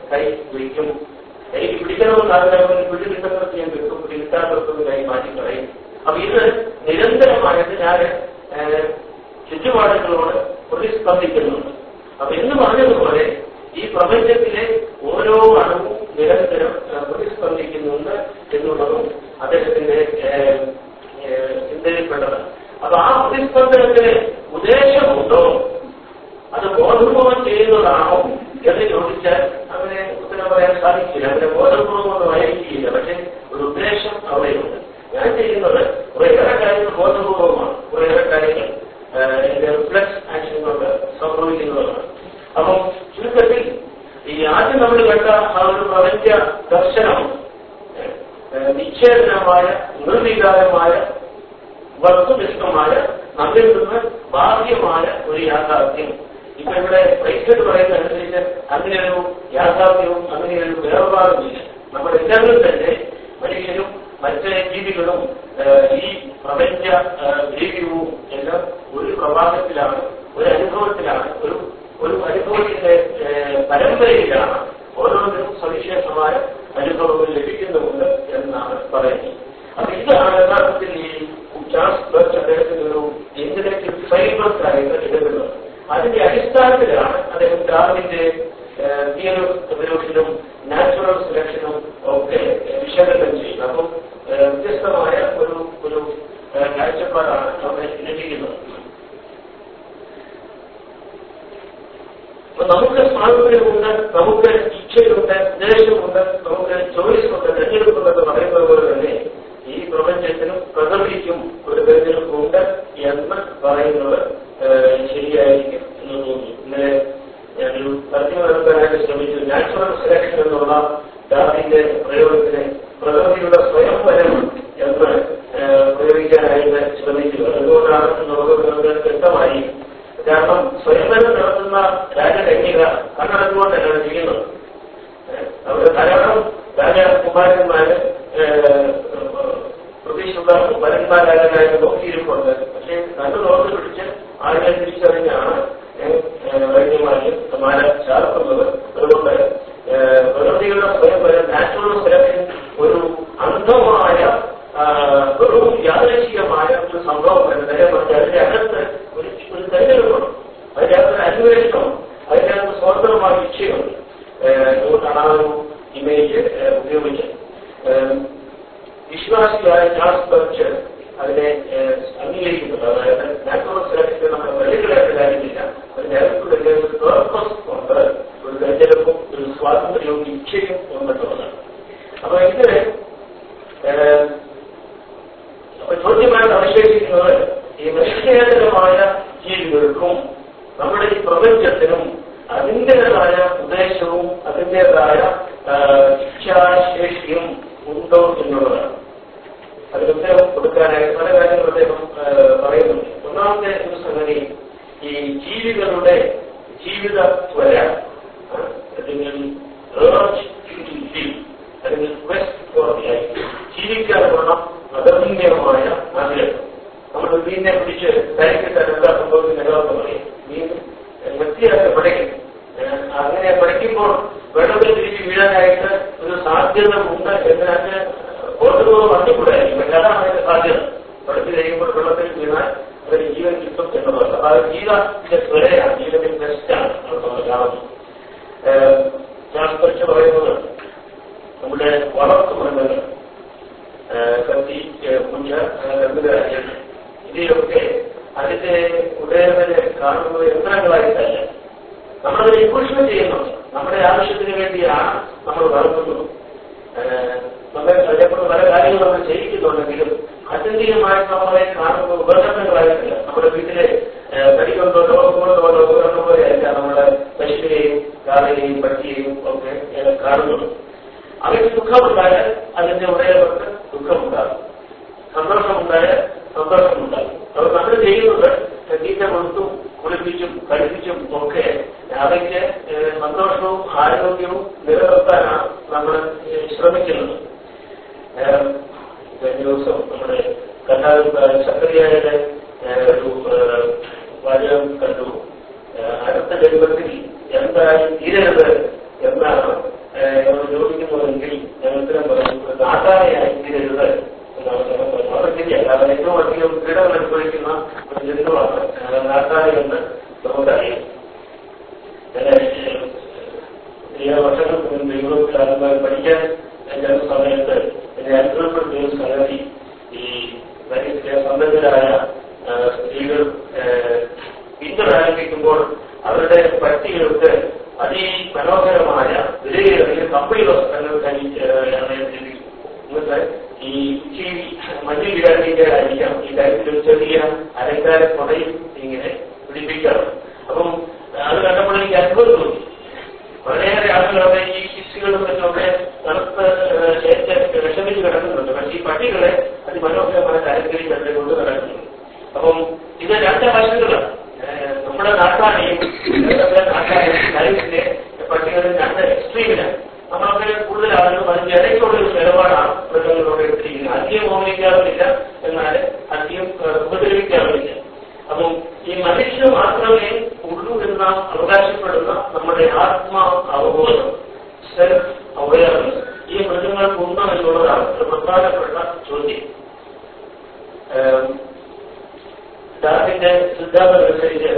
കൈ പിടിക്കും കൈ പിടിക്കണമെന്ന് ആഗ്രഹം പിടി കിട്ടുന്നത് ഞാൻ കിട്ടും പിടി കിട്ടാത്തത് കൈ മാറ്റി കളയും അപ്പൊ ഇത് നിരന്തരമായിട്ട് ഞാൻ ചുറ്റുപാടുകളോട് പ്രതിസ്പന്ദിക്കുന്നുണ്ട് അപ്പൊ എന്ന് പറഞ്ഞതുപോലെ ഈ പ്രപഞ്ചത്തിലെ ഓരോ അണുവും നിരന്തരം ഏഹ്, പ്രതിസ്പന്ദിക്കുന്നുണ്ട് എന്നുള്ളതും അദ്ദേഹത്തിന്റെ ഏഹ്, ഏഹ്, ചിന്തയിൽപ്പെട്ടതാണ് അപ്പൊ ആ പ്രതിസ്പന്ദനത്തിന് ഉദ്ദേശമുണ്ടോ അത് ബോധപൂർവം ചെയ്യുന്നതാണോ എന്ന് ചോദിച്ചാൽ അങ്ങനെ ഉത്തരം പറയാൻ സാധിക്കില്ല അങ്ങനെ ബോധപൂർവം ഒന്നും ആയിരിക്കില്ല പക്ഷെ ഒരു ഉദ്ദേശം അവിടെയുണ്ട് ഞാൻ ചെയ്യുന്നത് കുറേയേറെ കാര്യങ്ങൾ ബോധപൂർവമാണ് കുറേയേറെ കാര്യങ്ങൾ ആഹ്, എന്റെ റിഫ്ലക്സ് ആക്ഷൻ കൊണ്ട് സംഭവിക്കുന്നതാണ് അപ്പം ചുരുക്കത്തിൽ ഈ ആദ്യം നമ്മൾ കണ്ട ആ ഒരു പ്രപഞ്ച ദർശനം ഏഹ്, നിശ്ചേതനമായ നിർവികാരമായ വസ്തുനിഷ്ഠമായ നമ്മിൽ നിന്ന് ബാഹ്യമായ ഒരു യാഥാർത്ഥ്യം ഇപ്പൊ ഇവിടെ വൈദ്യുതി പറയുന്ന അനുസരിച്ച് അങ്ങനെയൊരു യാഥാർത്ഥ്യവും അങ്ങനെയൊരു വേർപാടുമില്ല നമ്മുടെ എല്ലാവരും തന്നെ മനുഷ്യരും മറ്റ് ജീവികളും ഏഹ്, ഈ പ്രപഞ്ച ഏഹ്, ജീവിതവും എല്ലാം ഒരു പ്രവാഹത്തിലാണ് ഒരു അനുഭവത്തിലാണ് ഒരു ഒരു അനുഭവത്തിന്റെ ഏഹ്, പരമ്പരയിലാണ് ഓരോന്നിനും സവിശേഷമായ അനുഭവങ്ങൾ ലഭിക്കുന്നുമുണ്ട് എന്നാണ് പറയുന്നത് അപ്പൊ ഇതാണ് യഥാർത്ഥത്തിൽ ഈ ചാൾസ് ബർച്ച് അദ്ദേഹത്തിന് ഒരു ഇന്റലക്ച്വൽ ഫ്രെയിംവർക്ക് ആയിട്ട് എടുക്കുന്നത് അതിന്റെ അടിസ്ഥാനത്തിലാണ് അദ്ദേഹം ഡാർവിന്റെ തിയറി ഓഫ് എവല്യൂഷനും നാച്ചുറൽ സെലക്ഷനും ഒക്കെ വിശകലനം ചെയ്യുന്നത് അപ്പം ഏഹ്, വ്യത്യസ്തമായ ഒരു ഒരു ഏഹ്, കാഴ്ചപ്പാടാണ് അവിടെ ലഭിക്കുന്നത് അപ്പൊ നമുക്ക് സ്വാതന്ത്ര്യമുണ്ട് നമുക്ക് ഇച്ഛയുണ്ട് ഉദ്ദേശമുണ്ട് നമുക്ക് ചോയ്സുണ്ട് തെരഞ്ഞെടുപ്പുണ്ടെന്ന് പറയുന്നത് പോലെ തന്നെ ഈ പ്രപഞ്ചത്തിനും പ്രകൃതിക്കും ഒരു തെരഞ്ഞെടുപ്പുണ്ട് എന്ന് പറയുന്നത് ഏഹ്, ശരിയായിരിക്കും എന്ന് തോന്നുന്നു ഇന്നലെ ഞാനൊരു തർജ്ജമ നടത്താനായിട്ട് ശ്രമിച്ചു നാച്ചുറൽ സെലക്ഷൻ എന്നുള്ള ഡാർവിന്റെ പ്രയോഗത്തിന് പ്രകൃതിയുടെ സ്വയംവരം എന്ന് ഏഹ്, പ്രയോഗിക്കാനായിട്ട് ശ്രമിച്ചു അതുകൊണ്ടാണ് നമുക്ക് വ്യക്തമായി കാരണം സ്വയംവരം നടത്തുന്ന രാജകന്യക കണ്ണടച്ചുകൊണ്ടല്ല ചെയ്യുന്നത് ഏഹ് അവിടെ ധാരാളം രാജകുമാരന്മാര് പ്രതീക്ഷയുള്ള വരന്മാരാകാനായിട്ട് നോക്കിയിരിപ്പുണ്ട് പക്ഷേ കണ്ണു നോക്കി പിടിച്ച് ആളുകൾ തിരിച്ചറിഞ്ഞാണ് വൈദ്യമാരും സമാന ചാർക്കുന്നത് അതുകൊണ്ട് ഏഹ് പ്രകൃതിയുടെ സ്വയംവരം നാച്ചുറൽ സെലക്ഷൻ ഒരു അന്ധമായ ആ, വെറും യാദൃശികമായ ഒരു സംഭവമല്ല നേരെ മറിച്ച് അതിന്റെ അകത്ത് ഒരു ഒരു തെരഞ്ഞെടുക്കണം അതിന്റെ അകത്ത് അന്വേഷണം അതിന്റെ അകത്ത് സ്വതന്ത്രമായ ഇച്ഛയുണ്ട് ഏഹ് അതുകൊണ്ടാണ് ആ ഒരു ഇമേജ് ഉപയോഗിച്ചത് ഏഹ് വിശ്വാസിയായ ചാൾസ് ബർച്ച് അതിനെ ഏഹ് അംഗീകരിക്കുന്നത് അതായത് നാച്ചുറൽ സെലക്ഷൻ നമ്മുടെ വെളികളായിട്ട് കാര്യമില്ല അതിന്റെ അകത്തുള്ള ഒരു പേർപ്പസ് ഉണ്ട് ഒരു തെരഞ്ഞെടുപ്പും ഒരു സ്വാതന്ത്ര്യവും ഇച്ഛയും ഉണ്ടെന്നുള്ളതാണ് അപ്പൊ ഇത് ഏഹ് അപ്പൊ ചോദ്യമായിട്ട് അവശേഷിക്കുന്നത് ഈ മനുഷ്യേതരമായ ജീവികൾക്കും നമ്മുടെ ഈ പ്രപഞ്ചത്തിനും അതിൻ്റെതായ ഉദ്ദേശവും അതിൻ്റെതായ ഇച്ഛാശേഷിയും ഉണ്ടോ എന്നുള്ളതാണ് അതിന് ഉത്തരം കൊടുക്കാനായിട്ട് പല കാര്യങ്ങൾ അദ്ദേഹം ആ, പറയുന്നുണ്ട് ഒന്നാമത്തെ ഒരു സംഗതി ഈ ജീവികളുടെ ജീവിത ത്വര ആ, അല്ലെങ്കിൽ urge to live, അല്ലെങ്കിൽ quest for life, ജീവിക്കാനുള്ള അദമ്യമായ ആഗ്രഹം നമ്മൾ മീനിനെ പിടിച്ച് കരിക്കിട്ടാൽ എന്താ സംഭവിക്കുന്ന എല്ലാവർക്കും പറയും മീൻ വൃത്തിയാക്കി പഠിക്കും ഏഹ് അങ്ങനെ പഠിക്കുമ്പോൾ വെള്ളത്തിൽ തിരിച്ച് വീഴാനായിട്ട് ഒരു സാധ്യത ഉണ്ട് എന്ന് അതിന് ബോധപൂർവ്വം അറിഞ്ഞുകൂടായിരിക്കും പക്ഷെ അതാണ് അതിന്റെ സാധ്യത പഠിച്ചു കഴിയുമ്പോൾ വെള്ളത്തിൽ വീണാൽ അതിന് ജീവൻ കിട്ടും എന്നുള്ളത് അപ്പൊ അത് ജീവന്റെ സ്വരയാണ് ജീവന്റെ ബെസ്റ്റാണ് നമ്മൾ കാണുന്നത് ഏഹ് ശാസ്ത്രജ്ഞ പറയുന്നത് നമ്മുടെ വളർത്തു മൃഗങ്ങൾ കത്തി പൂജ ഗന്ധരാജ്യം ഇതിലൊക്കെ അതിന്റെ ഉദയവനെ കാണുന്നത് യന്ത്രങ്ങളായിട്ടല്ല നമ്മളത് ചൂഷണം ചെയ്യുന്നുണ്ട് നമ്മുടെ ആവശ്യത്തിന് വേണ്ടിയാണ് നമ്മൾ വളർത്തുന്നത് ഏഹ് നമ്മൾ അതിനെക്കൊണ്ട് പല കാര്യങ്ങൾ നമ്മൾ ചെയ്യിക്കുന്നുണ്ടെങ്കിലും ആത്യന്തികമായിട്ട് നമ്മളെ കാണുന്ന ഉപകരണങ്ങളായിട്ടില്ല നമ്മുടെ വീട്ടിലെ ഏഹ് കടികൊണ്ടോ ലോകകൊണ്ടോ ഉപകരണം പോലെയല്ല നമ്മുടെ പശുവിനെയും കാറിനെയും പട്ടിയെയും ഒക്കെ ഏഹ് കാണുന്നത് അവയ്ക്ക് ദുഃഖമുണ്ടായാൽ അതിന്റെ ഉടയവർക്ക് ദുഃഖമുണ്ടാകും സന്തോഷമുണ്ടായാൽ സന്തോഷമുണ്ടാകും അവർ നമ്മൾ ചെയ്യുന്നത് തീറ്റ കൊടുത്തും കുളിപ്പിച്ചും കഴിപ്പിച്ചും ഒക്കെ അവയ്ക്ക് ഏഹ്, സന്തോഷവും ആരോഗ്യവും നിലനിർത്താനാണ് നമ്മൾ ഏഹ്, ശ്രമിക്കുന്നത് ഏഹ്, കഴിഞ്ഞ ദിവസം നമ്മുടെ കർണാടക ശക്തിയായുടെ ഒരു ഏഹ്, വാചകം കണ്ടു ഏഹ്, അടുത്ത ജന്മത്തിൽ എന്തായാലും തീരരുത് എന്നാണ് ഞങ്ങൾ ചോദിക്കുന്നുവെങ്കിൽ ഞങ്ങൾ ഉത്തരം പറയും ഒരു നാട്ടാനെയായി തീരരുത് എന്നാണ് ഞങ്ങൾ പറയുന്നത് അത് ശരിയാണ് കാരണം ഏറ്റവും അധികം പീഡനം അനുഭവിക്കുന്ന ഒരു ജന്തുവാണ് നാട്ടാനെ എന്ന് നമുക്കറിയാം ഏഴ് വർഷങ്ങൾക്ക് മുൻപ് യൂറോപ്പിൽ ആദ്യമായി പഠിക്കാൻ ചെന്ന സമയത്ത് എന്നെ അത്ഭുതപ്പെടുത്തിയ ഒരു സംഗതി ഈ മനുഷ്യ സമ്പന്നരായ ആ, സ്ത്രീകൾ പിന്തുണ ആരംഭിക്കുമ്പോൾ അവരുടെ പട്ടികൾക്ക് അതിമനോഹരമായ വിലയേറിയ കമ്പിളി വസ്ത്രങ്ങൾ ധരിച്ച് ആണ് ലഭിക്കും എന്നിട്ട് ഈ ഉച്ചി മഞ്ഞ് വിരാട്ടിന്റെ ആയിരിക്കാം ഈ കാര്യത്തിൽ ഒരു ചെറിയ അലങ്കാര കൊടയും ഇങ്ങനെ പിടിപ്പിക്കാറുണ്ട് അപ്പം അത് കണ്ടപ്പോൾ എനിക്ക് അത്ഭുതം തോന്നി വളരെയേറെ ആളുകളെ ഈ ശിശുകളും മറ്റുമൊക്കെ തണുത്ത് ഏറ്റ വിഷമിച്ച് കിടക്കുന്നുണ്ട് പക്ഷേ ഈ പട്ടികളെ അതിമനോഹരമായ കാര്യത്തിൽ കണ്ടുകൊണ്ട് നടക്കുന്നുണ്ട് അപ്പം ഇത് രണ്ട് വശങ്ങളാണ് ഏഹ് നമ്മുടെ നാട്ടാനെയും കേരളത്തിലെ നാട്ടാനെയും ലൈഫിലെ പട്ടികളും രണ്ട് എക്സ്ട്രീമിലാണ് നമ്മളൊക്കെ കൂടുതൽ ആളുകൾ അതിന്റെ ഇടയ്ക്കുള്ള ഒരു നിലപാടാണ് മൃഗങ്ങളോട് എടുത്തിരിക്കുന്നത് അധികം ഓർമ്മിക്കാറുമില്ല എന്നാൽ അധികം ഏഹ് ഉപദ്രവിക്കാറുമില്ല അപ്പം ഈ മനുഷ്യന് മാത്രമേ ഉള്ളൂ എന്ന് നാം അവകാശപ്പെടുന്ന നമ്മുടെ ആത്മ അവബോധം സെൽഫ് അവയർനെസ് ഈ മൃഗങ്ങൾക്ക് ഉണ്ടോ എന്നുള്ളതാണ് ഒരു പ്രധാനപ്പെട്ട ചോദ്യം ഏം, ഡാർവിന്റെ സിദ്ധാന്തം അനുസരിച്ച്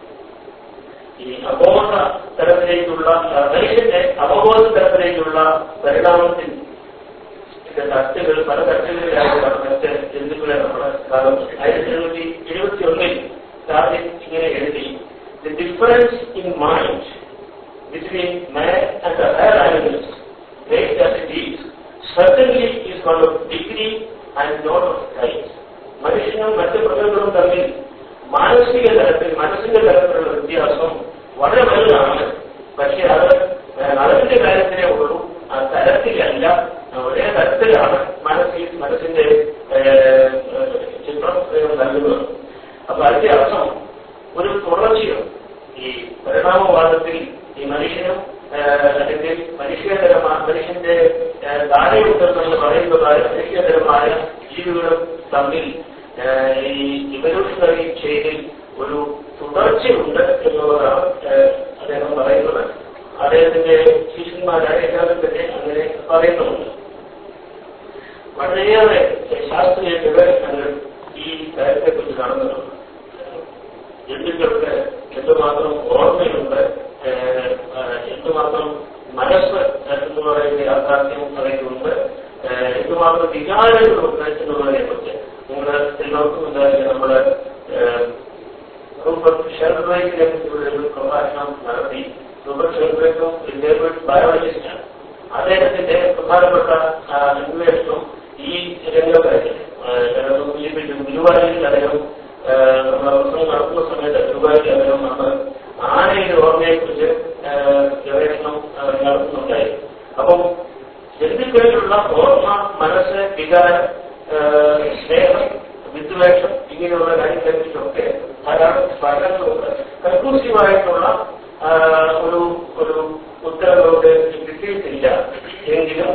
ഈ അബോധ തലത്തിലേക്കുള്ള ആ, മനുഷ്യന്റെ അവബോധ തലത്തിലേക്കുള്ള പരിണാമത്തിൽ ഇതിന്റെ തട്ടുകൾ പല തട്ടുകളിലായിട്ടാണ് മറ്റ് ജന്തുക്കളെ നമ്മൾ കാണുന്നത് ആയിരത്തി എഴുന്നൂറ്റി എഴുപത്തി ഒന്നിൽ ഡാർവിൻ ഇങ്ങനെ എഴുതി the difference in mind between man and the higher animals great as it is, certainly is one of degree and not of size. മനുഷ്യനും മറ്റ് മൃഗങ്ങളും തമ്മിൽ മാനസിക തലത്തിൽ മനസ്സിന്റെ തലത്തിലുള്ള വ്യത്യാസം വളരെ വലുതാണ് പക്ഷെ അത് അളവിന്റെ കാര്യത്തിലേ ഉള്ളൂ ആ തലത്തിലല്ല ഒരേ തരത്തിലാണ് മനസ്സിൽ മനസ്സിന്റെ ഏഹ്, ചിത്രം നൽകുന്നത് അപ്പൊ അതിന്റെ അർത്ഥം ഒരു തുടർച്ചയാണ് ഈ പരിണാമവാദത്തിൽ ഈ മനുഷ്യനും ഏഹ്, അല്ലെങ്കിൽ മനുഷ്യതരമായ മനുഷ്യന്റെ ഏഹ്, താഴെയുണ്ടെന്ന് പറയുന്നതായ മനുഷ്യതരമായ ജീവികളും തമ്മിൽ ഏഹ്, ഈ ഇവല്യൂഷണറി ചെയിനിൽ ഒരു തുടർച്ചയുണ്ട് എന്നുള്ളതാണ് ഏഹ്, അദ്ദേഹം പറയുന്നത് അദ്ദേഹത്തിന്റെ ശിഷ്യന്മാരായ എല്ലാവരും തന്നെ അങ്ങനെ പറയുന്നുമുണ്ട് വളരെയേറെ ശാസ്ത്രീയ ഗവേഷണങ്ങൾ ഈ കാര്യത്തെക്കുറിച്ച് നടന്നിട്ടുണ്ട് ജന്തുക്കൾക്ക് എന്തുമാത്രം ഓർമ്മയുണ്ട് ഏഹ്, ഏഹ്, എന്തുമാത്രം മനസ്സ് എന്ന് പറയുന്ന യാഥാർത്ഥ്യം പറയുന്നുണ്ട് ഏഹ്, എന്തുമാത്രം വികാരങ്ങളുണ്ട് എന്നുള്ളതിനെ കുറിച്ച് നിങ്ങൾ എല്ലാവർക്കും എന്തായാലും നമ്മുടെ റൂബർട്ട് ഷെൽബ്രൈറ്റിനെ കുറിച്ചുള്ള ഒരു പ്രഭാഷണം നടത്തി റൂബർട്ട് ഷെൽബ്രൈറ്റും ഡേവിഡ് ബയോളജിസ്റ്റാണ് അദ്ദേഹത്തിന്റെ പ്രധാനപ്പെട്ട ആ, അന്വേഷണം ഈ രംഗത്തായിരുന്നു സൂചിപ്പിച്ചു ഗുരുവായൂരിൽ അദ്ദേഹം ആ, നമ്മുടെ പ്രസംഗം നടത്തുന്ന സമയത്ത് ഗുരുവായൂരിൽ അദ്ദേഹം വന്ന് ആനയുടെ ഓർമ്മയെക്കുറിച്ച് ആ, ഗവേഷണം ആ, നടത്തുന്നുണ്ടായി അപ്പം ജന്തുക്കളിലുള്ള ഓർമ്മ മനസ്സ് വികാരം ആ, സ്നേഹം വിദ്വേഷം ഇങ്ങനെയുള്ള കാര്യങ്ങളെക്കുറിച്ചൊക്കെ ധാരാളം പഠനങ്ങളുണ്ട് കൺക്ലൂസീവായിട്ടുള്ള ആ, ഒരു ഒരു ഉത്തരവുകളുടെ കിട്ടിയിട്ടില്ല എങ്കിലും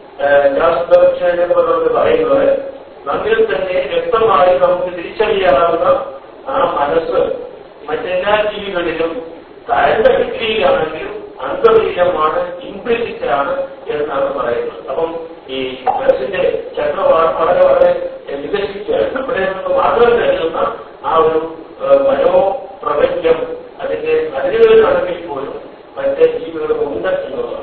ശാസ്ത്രജ്ഞരോട് പറയുന്നത് നമ്മിൽ തന്നെ വ്യക്തമായി നമുക്ക് തിരിച്ചറിയാവുന്ന ആ മനസ്സ് മറ്റെല്ലാ ജീവികളിലും താഴ്ന്ന ഡിഗ്രിയിലാണെങ്കിലും അന്തർലീനമാണ് ഇംപ്ലിസിറ്റ് ആണ് എന്നാണ് പറയുന്നത് അപ്പം ഈ മനസ്സിന്റെ ചക്രവാ- വളരെ വളരെ വികസിച്ച് നമ്മുടെ നിന്ന് മാത്രം കരുതുന്ന ആ ഒരു ഏഹ്, മനോപ്രപഞ്ചം അതിന്റെ അതിരുകൾ കണക്കിൽ പോലും മറ്റ് ജീവികളും ഉണ്ട് എന്നുള്ളതാണ്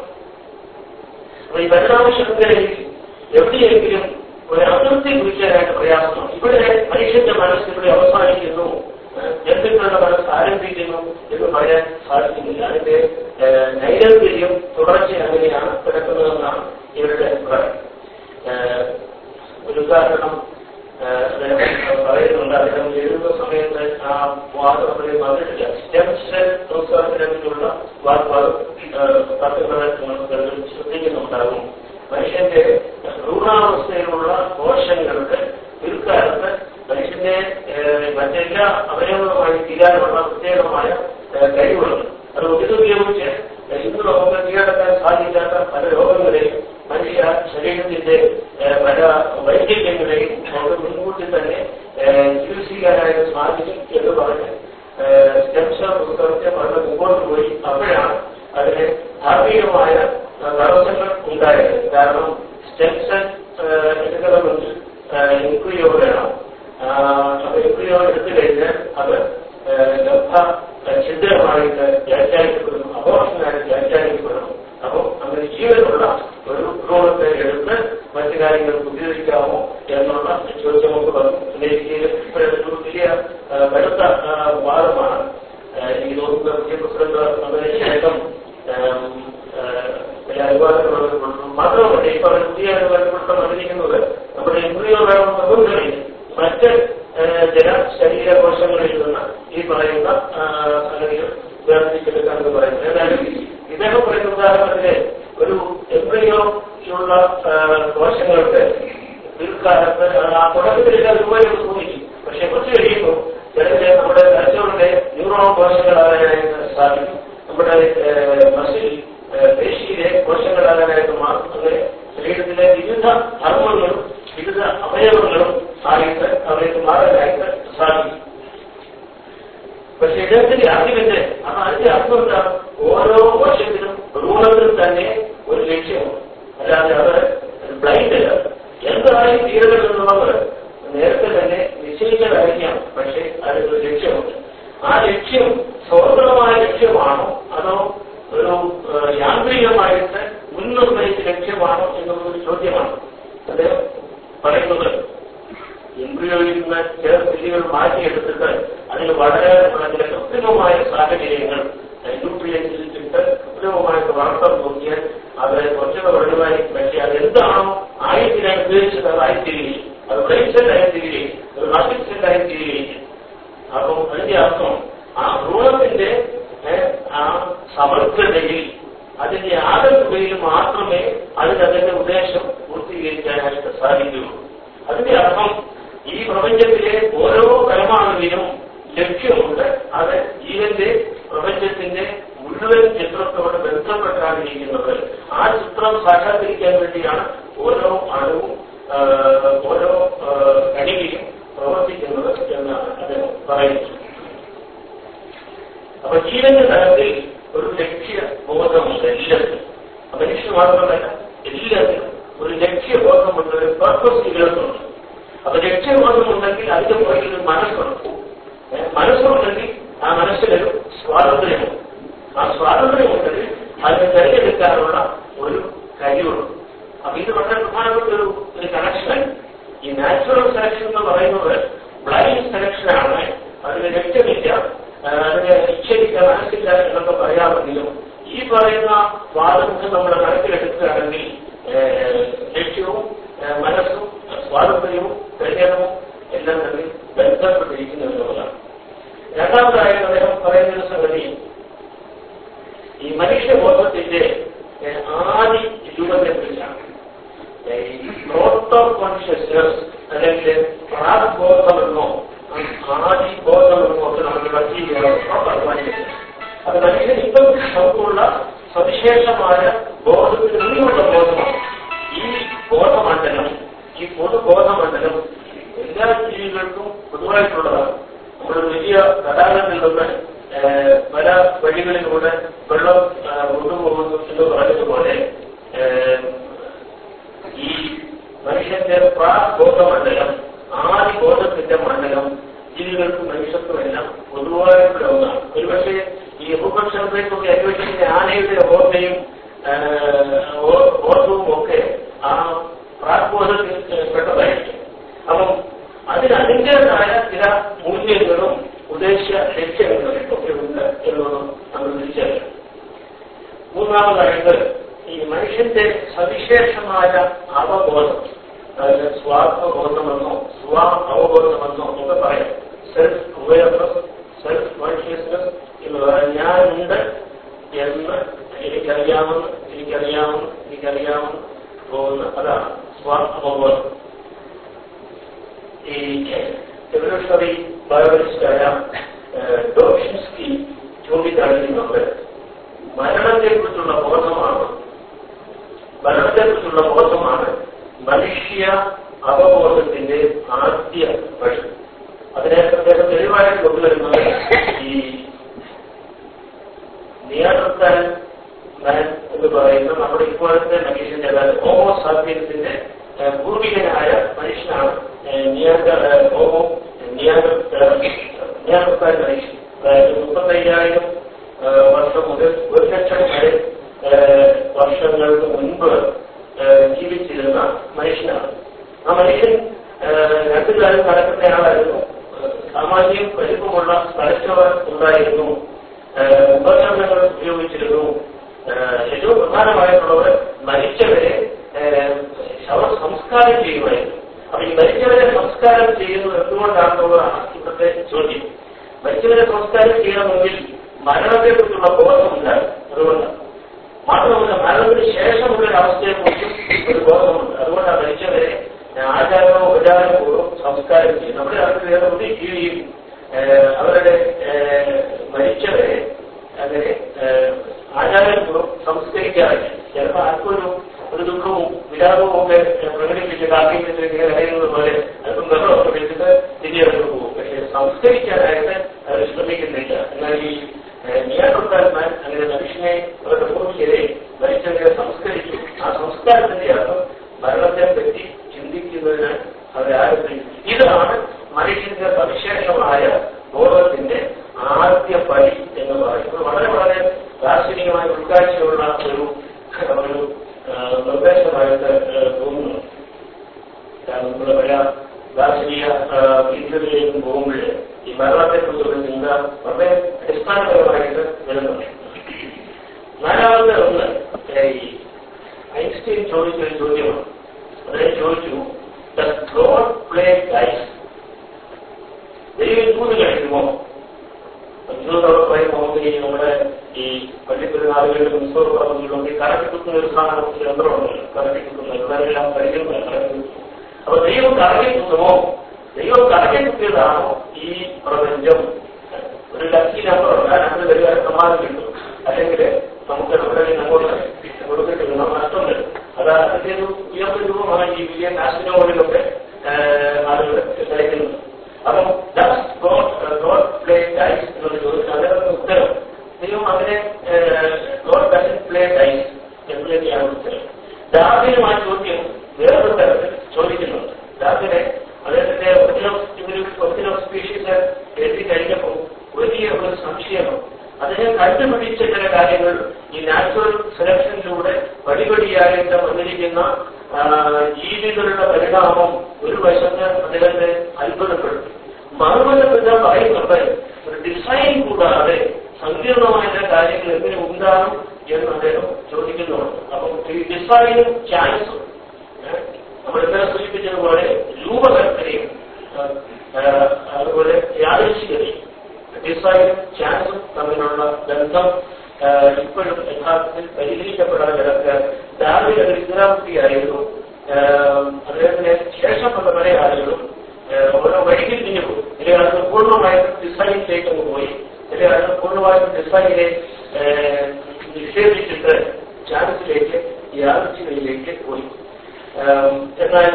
അപ്പൊ ഈ പരിണാമ ശൃംഖലയിൽ എവിടെയെങ്കിലും ഒരു അതിർത്തി കുറിക്കാനായിട്ട് പ്രയാസമാണ് ഇവിടെ മനുഷ്യന്റെ മനസ്സ് ഇവിടെ അവസാനിക്കുന്നു ഏഹ് ജന്തുക്കളുടെ മനസ്സ് ആരംഭിക്കുന്നു എന്ന് പറയാൻ സാധിക്കുന്നില്ല അതിന്റെ ഏഹ് നൈരന്തര്യം തുടർച്ച അങ്ങനെയാണ് കിടക്കുന്നതെന്നാണ് ഇവരുടെ അഭിപ്രായം ഏഹ് ഒരു ഉദാഹരണം ഏഹ് അദ്ദേഹം പറയുന്നുണ്ട് അദ്ദേഹം എഴുതുന്ന സമയത്ത് ആ വാദം അവിടെ വന്നിട്ടില്ല സ്റ്റെം സെൽ പ്രോത്സാഹനത്തിനുള്ള വാഗ്വാദം തത്വങ്ങളെ നമുക്ക് ശ്രദ്ധിക്കുന്നുണ്ടാകും മനുഷ്യന്റെ ഭ്രൂണാവസ്ഥയിലുള്ള കോശങ്ങൾക്ക് പിൽക്കാലത്ത് മനുഷ്യന്റെ ഏഹ്, മറ്റെല്ലാ അവയവങ്ങളുമായി തീരാനുള്ള പ്രത്യേകമായ ഏഹ്, കഴിവുകളുണ്ട് അത് ഉപയോഗിച്ച് ഇന്ന് നമുക്ക് കീഴടക്കാൻ സാധിക്കാത്ത പല രോഗങ്ങളെയും മനുഷ്യ ശരീരത്തിന്റെ ഏഹ്, പല വൈകല്യങ്ങളെയും നമുക്ക് മുൻകൂട്ടി തന്നെ ഏഹ്, ചികിത്സിക്കാനായിട്ട് സാധിക്കും എന്ന് പറഞ്ഞ് സ്റ്റെം സെൽ പുസ്തകത്തെ വളരെ മുമ്പോട്ട് പോയി അപ്പോഴാണ് അതിന് ധാർമ്മികമായ തടസ്സങ്ങൾ ഉണ്ടായത് കാരണം സ്റ്റെം സെൽ എടുക്കണമെങ്കിൽ എൻക്രിയോ വേണം അപ്പൊ എൻക്രിയോ എടുത്തു കഴിഞ്ഞാൽ അത് ഗർഭ ഛിദ്രമായിട്ട് വ്യാഖ്യാനിക്കപ്പെടുന്നു അപോഷനായിട്ട് വ്യാഖ്യാനിക്കപ്പെടുന്നു അപ്പോൾ അങ്ങനെ ജീവനുള്ള ഒരു ഭ്രൂണത്തെ എടുത്ത് മറ്റു കാര്യങ്ങൾ ഉപയോഗിക്കാമോ എന്നുള്ള ചോദ്യം നമുക്ക് വന്നു അമേരിക്കയിൽ ഇപ്പോഴൊരു വലിയ കടുത്ത വാദമാണ് എനിക്ക് തോന്നുന്നത് പുതിയ പ്രസിഡന്റ് അതിന് ശേഷം ചില അനുവാദങ്ങൾ മാത്രമല്ല ഇപ്പൊ പുതിയ അനുവാദപ്പെടുത്തം വന്നിരിക്കുന്നത് നമ്മുടെ എംബ്രിയോ വേണമെന്നതും മറ്റ് ജല ശരീരകോശങ്ങളിൽ നിന്ന് ഈ പറയുന്ന സംഗതികൾ വേർതിരിച്ചെടുക്കാൻ എന്ന് പറയുന്നത് ഏതായാലും ഇദ്ദേഹം പറയുന്ന ഉദാഹരണത്തിന് ഒരു എംബ്രിയോയുള്ള കോശങ്ങൾക്ക് പിൽക്കാലത്ത് ആ തുടക്കത്തിലെല്ലാം രൂപയിൽ തോന്നിക്കും പക്ഷെ കുറച്ച് കഴിയുമ്പോൾ ചിലത് നമ്മുടെ തലച്ചോറിന്റെ ന്യൂറോൺ കോശങ്ങളാകാനായിട്ട് സാധിക്കും നമ്മുടെ മസിൽ പേശിയിലെ കോശങ്ങളാകാനായിട്ട് മാറും അങ്ങനെ ശരീരത്തിലെ വിവിധ ധർമ്മങ്ങളും വിവിധ അവയവങ്ങളും ആയിട്ട് അവർക്ക് മാറാനായിട്ട് സാധിക്കും പക്ഷെ ഇദ്ദേഹത്തിന്റെ ആർഗ്യുമെന്റ് അപ്പൊ അതിന്റെ അർത്ഥം എന്താ ഓരോ വർഷത്തിലും ഭ്രൂണത്തിൽ തന്നെ ഒരു ലക്ഷ്യമുണ്ട് അല്ലാതെ അത് ബ്ലൈൻഡ് എന്തായി തീരണമെന്നുള്ളത് നേരത്തെ തന്നെ നിശ്ചയിച്ചതായിരിക്കാം പക്ഷെ അതിനൊരു ലക്ഷ്യമുണ്ട് ആ ലക്ഷ്യം സ്വതന്ത്രമായ ലക്ഷ്യമാണോ അതോ ഒരു യാന്ത്രികമായിട്ട് മുൻനിർണയിച്ച ലക്ഷ്യമാണോ എന്നുള്ളൊരു ചോദ്യമാണ് അദ്ദേഹം പറയുന്നത് എംബ്രിയോയിൽ നിന്ന് ചില സ്ഥിതികൾ മാറ്റിയെടുത്തിട്ട് അതിന് വളരെ ചില കൃത്രിമമായ സാഹചര്യങ്ങൾ ന്യൂട്രിയൻസിൽ ഇട്ട് കൃത്രിമമായിട്ട് വളർത്താൻ നോക്കിയാൽ അത് കുറച്ചുകൂടെ വലുതായി പക്ഷേ അതെന്താണോ ആയിത്തീരാൻ ഉദ്ദേശിച്ചത് അത് ആയിത്തീരുകയും അത് ബ്രെയിൻ സെൽ ആയിത്തീരുകയും അത് മസിൽ സെൽ ആയിത്തീരുകയും അപ്പം അതിന്റെ അർത്ഥം ആ ഭ്രൂണത്തിന്റെ ആ സമർത്ഥതയിൽ അതിന്റെ ആകത്തുകയിൽ മാത്രമേ അതിന് അതിന്റെ ഉദ്ദേശം പൂർത്തീകരിക്കാനായിട്ട് സാധിക്കുകയുള്ളൂ അതിന്റെ അർത്ഥം ഈ പ്രപഞ്ചത്തിലെ ഓരോ പരമാണുവിനും ലക്ഷ്യമുണ്ട് അത് ജീവന്റെ പ്രപഞ്ചത്തിന്റെ മുഴുവൻ ചിത്രത്തോട് ബന്ധപ്പെട്ടാണ് ഇരിക്കുന്നത് ആ ചിത്രം സാക്ഷാത്കരിക്കാൻ വേണ്ടിയാണ് ഓരോ അണുവും ഓരോ കണികയും പ്രവർത്തിക്കുന്നത് എന്നാണ് അദ്ദേഹം പറയുന്നത് അപ്പൊ ജീവന്റെ തലത്തിൽ ഒരു ലക്ഷ്യ ബോധമുണ്ട് എല്ലാത്തിനും മനുഷ്യന് മാത്രമല്ല എല്ലാത്തിനും ഒരു ലക്ഷ്യബോധമുണ്ട് ഒരു പർപ്പസ് ഇല്ലാത്തുണ്ട് അപ്പൊ ലക്ഷ്യബോധമുണ്ടെങ്കിൽ അതിന്റെ പുറകിൽ ഒരു മനസ്സുണ്ട് മനസ്സുണ്ടെങ്കിൽ ആ മനസ്സിലൊരു സ്വാതന്ത്ര്യമുണ്ട് ആ സ്വാതന്ത്ര്യമുണ്ടെങ്കിൽ അതിനെ തിരഞ്ഞെടുക്കാനുള്ള ഒരു കഴിവുണ്ട് അപ്പൊ ഇത് വളരെ പ്രധാനപ്പെട്ട ഒരു ഒരു കണക്ഷനാണ് ഈ നാച്ചുറൽ സെലക്ഷൻ എന്ന് പറയുന്നത് ബ്ലൈൻഡ് സെലക്ഷനാണ് അതിന് ലക്ഷ്യമില്ല അതിനെ നിശ്ചയിക്കാൻ മനസ്സില്ല എന്നൊക്കെ പറയാമെങ്കിലും ഈ പറയുന്ന വാദമുഖം നമ്മൾ കണക്കിലെടുക്കുകയാണെങ്കിൽ ലക്ഷ്യവും മനസ്സും സ്വാതന്ത്ര്യവും പരിചരണവും എല്ലാം തമ്മിൽ ബന്ധപ്പെട്ടിരിക്കുന്നു എന്നുള്ളതാണ് രണ്ടാമതായി അദ്ദേഹം പറയുന്ന ഒരു സംഗതി ഈ മനുഷ്യബോധത്തിന്റെ ആദി രൂപത്തെ കുറിച്ചാണ് പ്രോട്ടോ കോൺഷ്യസ്നസ് അല്ലെങ്കിൽ പ്രാഗ്ബോധമെന്നോ ആദി ബോധമെന്നോ ഒക്കെ നമുക്ക് പറ്റിയിരിക്കണം അത് മനുഷ്യൻ ഇപ്പം നമുക്കുള്ള സവിശേഷമായ ബോധത്തിന് മുന്നിലുള്ള ബോധമാണ് ഈ ബോധമണ്ഡലം ഈ പൊതുബോധമണ്ഡലം എല്ലാ ജീവികൾക്കും പൊതുവായിട്ടുള്ളതാണ് നമ്മളൊരു വലിയ തടാകത്തിൽ നിന്ന് പല വഴികളിലൂടെ വെള്ളം കൊണ്ടുപോകുന്നു എന്ന് പറഞ്ഞതുപോലെ ഈ മനുഷ്യന്റെ പ്രാബോധമണ്ഡലം ആദി ബോധത്തിന്റെ മണ്ഡലം ജീവികൾക്കും മനുഷ്യർക്കും എല്ലാം പൊതുവായിട്ടുള്ള ഒന്നാണ് ഒരുപക്ഷെ ഈ ഭൂപക്ഷണത്തെക്കൊക്കെ അന്വേഷിക്കുന്ന ആനയുടെ ഓർമ്മയും ബോധവും ഒക്കെ ആ പ്രാഗ്ബോധത്തിൽ പെട്ടതായിരിക്കും അപ്പം അതിന് അതിൻ്റെതായ ചില മൂല്യങ്ങളും ഉദ്ദേശ ലക്ഷ്യങ്ങളും ഒക്കെ ഉണ്ട് എന്നുള്ളതും നമ്മൾ തിരിച്ചറിയണം മൂന്നാമതായിട്ട് ഈ മനുഷ്യന്റെ സവിശേഷമായ അവബോധം അതായത് സ്വാത്മബോധമെന്നോ സ്വാ അവബോധമെന്നോ ഒക്കെ പറയാം സെൽഫ് അവയർനെസ് സെൽഫ് കോൺഷ്യസ്നസ് എന്ന് പറയാൻ ഞാനുണ്ട് എന്ന് എനിക്കറിയാമെന്ന് എനിക്കറിയാമെന്ന് എനിക്കറിയാമെന്ന് പോകുന്ന അതാണ് സ്വാ അവബോധം ഈ എവല്യൂഷണറി ബയോളജിസ്റ്റായ ഡോഷിൻസ്കി ചൂണ്ടിക്കാണിക്കുന്നുണ്ട് മരണത്തെക്കുറിച്ചുള്ള ബോധമാണ് മരണത്തെക്കുറിച്ചുള്ള ബോധമാണ് മനുഷ്യ അവബോധത്തിന്റെ ആദ്യ വഴി അതിനെ അദ്ദേഹം തെളിവായി കൊണ്ടുവരുന്നത് ഈ നിയന്ത്രിക്കാൻ മാൻ എന്ന് പറയുന്ന നമ്മുടെ ഇപ്പോഴത്തെ മനുഷ്യന്റെ അതായത് ഹോമോ സാപ്പിയൻസിന്റെ ഏഹ്, പൂർവികനായ മനുഷ്യനാണ് ഏഹ്, നിയാന്ത ഏഹ്, ഹോമോ നിയാന്ത നിയാന്തക്കാര മനുഷ്യൻ അതായത് മുപ്പത്തയ്യായിരം ഏഹ്, വർഷം മുതൽ ഒരു ലക്ഷം വരെ ഏഹ്, വർഷങ്ങൾക്ക് മുൻപ് ഏഹ്, ജീവിച്ചിരുന്ന മനുഷ്യനാണ് ആ മനുഷ്യൻ ഏഹ്, രണ്ടു കാലം നടക്കുന്ന ആളായിരുന്നു ഏഹ്, സാമാന്യം വലിപ്പമുള്ള തലച്ചോറ് ഉണ്ടായിരുന്നു ഏഹ്, ഉപകരണങ്ങൾ ഉപയോഗിച്ചിരുന്നു ഏഹ്, ഏറ്റവും പ്രധാനമായിട്ടുള്ളത് മരിച്ചവരെ ഏഹ്, ശവ സംസ്കാരം ചെയ്യുമായിരുന്നു അപ്പൊ ഈ മരിച്ചവരെ സംസ്കാരം ചെയ്യുന്നത് എന്തുകൊണ്ടാണെന്നുള്ളതാണ് ഇന്നത്തെ ചോദ്യം മരിച്ചവരെ സംസ്കാരം ചെയ്യണമെങ്കിൽ മരണത്തെക്കുറിച്ചുള്ള ബോധമുണ്ടാകും അതുകൊണ്ടാണ് മാത്രമല്ല മരണത്തിന് ശേഷമുള്ള ഒരു അവസ്ഥയെക്കുറിച്ചും ഒരു ബോധമുണ്ട് അതുകൊണ്ടാണ് മരിച്ചവരെ ആചാരമോ ഉപചാരപൂർവ്വം സംസ്കാരം ചെയ്യും നമ്മുടെ നാട്ടിൽ വേറെ ജീവിയും അവരുടെ ഏഹ്, മരിച്ചവരെ അങ്ങനെ ഏഹ്, ആചാരപൂർവ്വം സംസ്കരിക്കാറില്ല ചിലപ്പോൾ ആർക്കൊരു ഒരു ദുഃഖവും വിലാപവും ഒക്കെ പ്രകടിപ്പിച്ച് കാക്കി വെച്ച് ഇങ്ങനെ കരയുന്നത് പോലെ അല്പം വെള്ളമൊക്കെ വെച്ചിട്ട് തിരികെ പോകും പക്ഷേ സംസ്കരിക്കാനായിട്ട് അവർ ശ്രമിക്കുന്നില്ല എന്നാൽ ഈ നിയാട്ടക്കാരന്മാർ അങ്ങനെ മനുഷ്യനെ അവരുടെ പൂർവികരെ മരിച്ചവരെ സംസ്കരിച്ചു ആ സംസ്കാരത്തിന്റെ അർത്ഥം മരണത്തെ പറ്റി ചിന്തിക്കുന്നതിന് അവരെ ആരംഭിച്ചു ഇതാണ് മനുഷ്യന്റെ സവിശേഷമായ ബോധത്തിന്റെ ആദ്യ പടി എന്ന് പറയുന്നത് വളരെ വളരെ ദാർശനികമായ ഉൾക്കാഴ്ചയുള്ള ഒരു ഒരു ആ, നിർദ്ദേശമായിട്ട് ആ, തോന്നുന്നു കാരണം നമ്മൾ പല ദാർശനിക ചിന്തകളിലേക്കും പോകുമ്പോൾ ഈ മരണത്തെക്കുറിച്ചുള്ള ചിന്ത വളരെ അടിസ്ഥാനപരമായിട്ട് വരുന്നുണ്ട് നാലാമത്തെ ഒന്ന് ഏ, ഈ ഐൻസ്റ്റീൻ ചോദിച്ച ഒരു ചോദ്യമാണ് അദ്ദേഹം ചോദിച്ചു ഗോഡ് പ്ലേ ഗൈസ് ദൈവം ചൂത് കഴിക്കുമോ ചൂതോടെ പറയുമ്പോൾ നമുക്ക് ഈ നമ്മുടെ ഈ പള്ളിപ്പെരുന്നാളുകളിലും ഉത്സവ പറമ്പുകളിലും ഈ കറക്കി കുത്തുന്ന ഒരു സാധനം ഒരു യന്ത്രമുണ്ട് കറക്കി കുത്തുന്ന ഇവരെല്ലാം കഴിക്കുന്നത് കറക്കി കുത്തുന്നു അപ്പൊ ദൈവം കറക്കി കുത്തുമോ ദൈവം കറക്കി കുത്തിയതാണോ ഈ പ്രപഞ്ചം ഒരു ലക്കി നമ്പറുണ്ട് ആ നമ്പർ വരിക സമ്മാനം കിട്ടും അല്ലെങ്കിൽ നമുക്ക് നമ്മുടെ കയ്യിൽ അങ്ങോട്ട് കൊടുത്തിട്ട് നമ്മൾ നഷ്ടം വരും അത് അതിന്റെ ഒരു ഉയർന്ന രൂപമാണ് ഈ വലിയ നാശനോകളിലൊക്കെ ആളുകൾ കളിക്കുന്നത് അപ്പം ഗോഡ് പ്ലേ ഡൈസ് എന്നുള്ള ചോദിച്ചാൽ അതിനുള്ള ഉത്തരം ദൈവം അതിനെ ഗോഡ് ഡസൻ പ്ലേ ഡൈസ് എന്നതിനെയാണ് ഉത്തരം ഡാർവിനുമായ ചോദ്യം വേറൊരു തരത്തിൽ ചോദിക്കുന്നുണ്ട് ഡാർവിനെ അദ്ദേഹത്തിന്റെ ഒറിജിനൽ സ്പീഷീസ് എഴുതി കഴിഞ്ഞപ്പോൾ വലിയ ഒരു സംശയമാണ് അദ്ദേഹം കണ്ടുപിടിച്ച ചില കാര്യങ്ങൾ ഈ നാച്ചുറൽ സെലക്ഷനിലൂടെ പടിപടിയായിട്ട് വന്നിരിക്കുന്ന ആ, ജീവികളുടെ പരിണാമം ഒരു വശത്ത് അദ്ദേഹത്തെ അത്ഭുതപ്പെടുത്തി മറുവശത്ത് പറയുന്നുണ്ട് ഒരു ഡിസൈൻ കൂടാതെ സങ്കീർണമായ ചില കാര്യങ്ങൾ എങ്ങനെ ഉണ്ടാകും എന്ന് അദ്ദേഹം ചോദിക്കുന്നുണ്ട് അപ്പം ഈ ഡിസൈനും ചാൻസും നമ്മൾ ഇന്നലെ സൂചിപ്പിച്ചതുപോലെ രൂപകൽപ്പനയും ആ, ആ, അതുപോലെ യാദൃശികതയും ഡിസൈനും ചാൻസും തമ്മിലുള്ള ബന്ധം ആ, ഇപ്പോഴും യഥാർത്ഥത്തിൽ പരിഹരിക്കപ്പെടാൻ കിടക്കുക ഡാർവിൻ ഒരു ഇസ്ലാമുട്ടിയായിരുന്നു അദ്ദേഹത്തിന് ശേഷം വന്ന പല ആളുകളും ആ, ഓരോ വഴിയിൽ തിരിഞ്ഞു പോകും ചില ആളുകൾ പൂർണ്ണമായിട്ടും ഡിസൈനിലേക്ക് അങ്ങ് പോയി ചില ആളുകൾ പൂർണ്ണമായിട്ടും ഡിസൈനെ ആ, നിഷേധിച്ചിട്ട് ചാൻസിലേക്ക് യാദൃച്ഛികയിലേക്ക് പോയി ആം, എന്നാൽ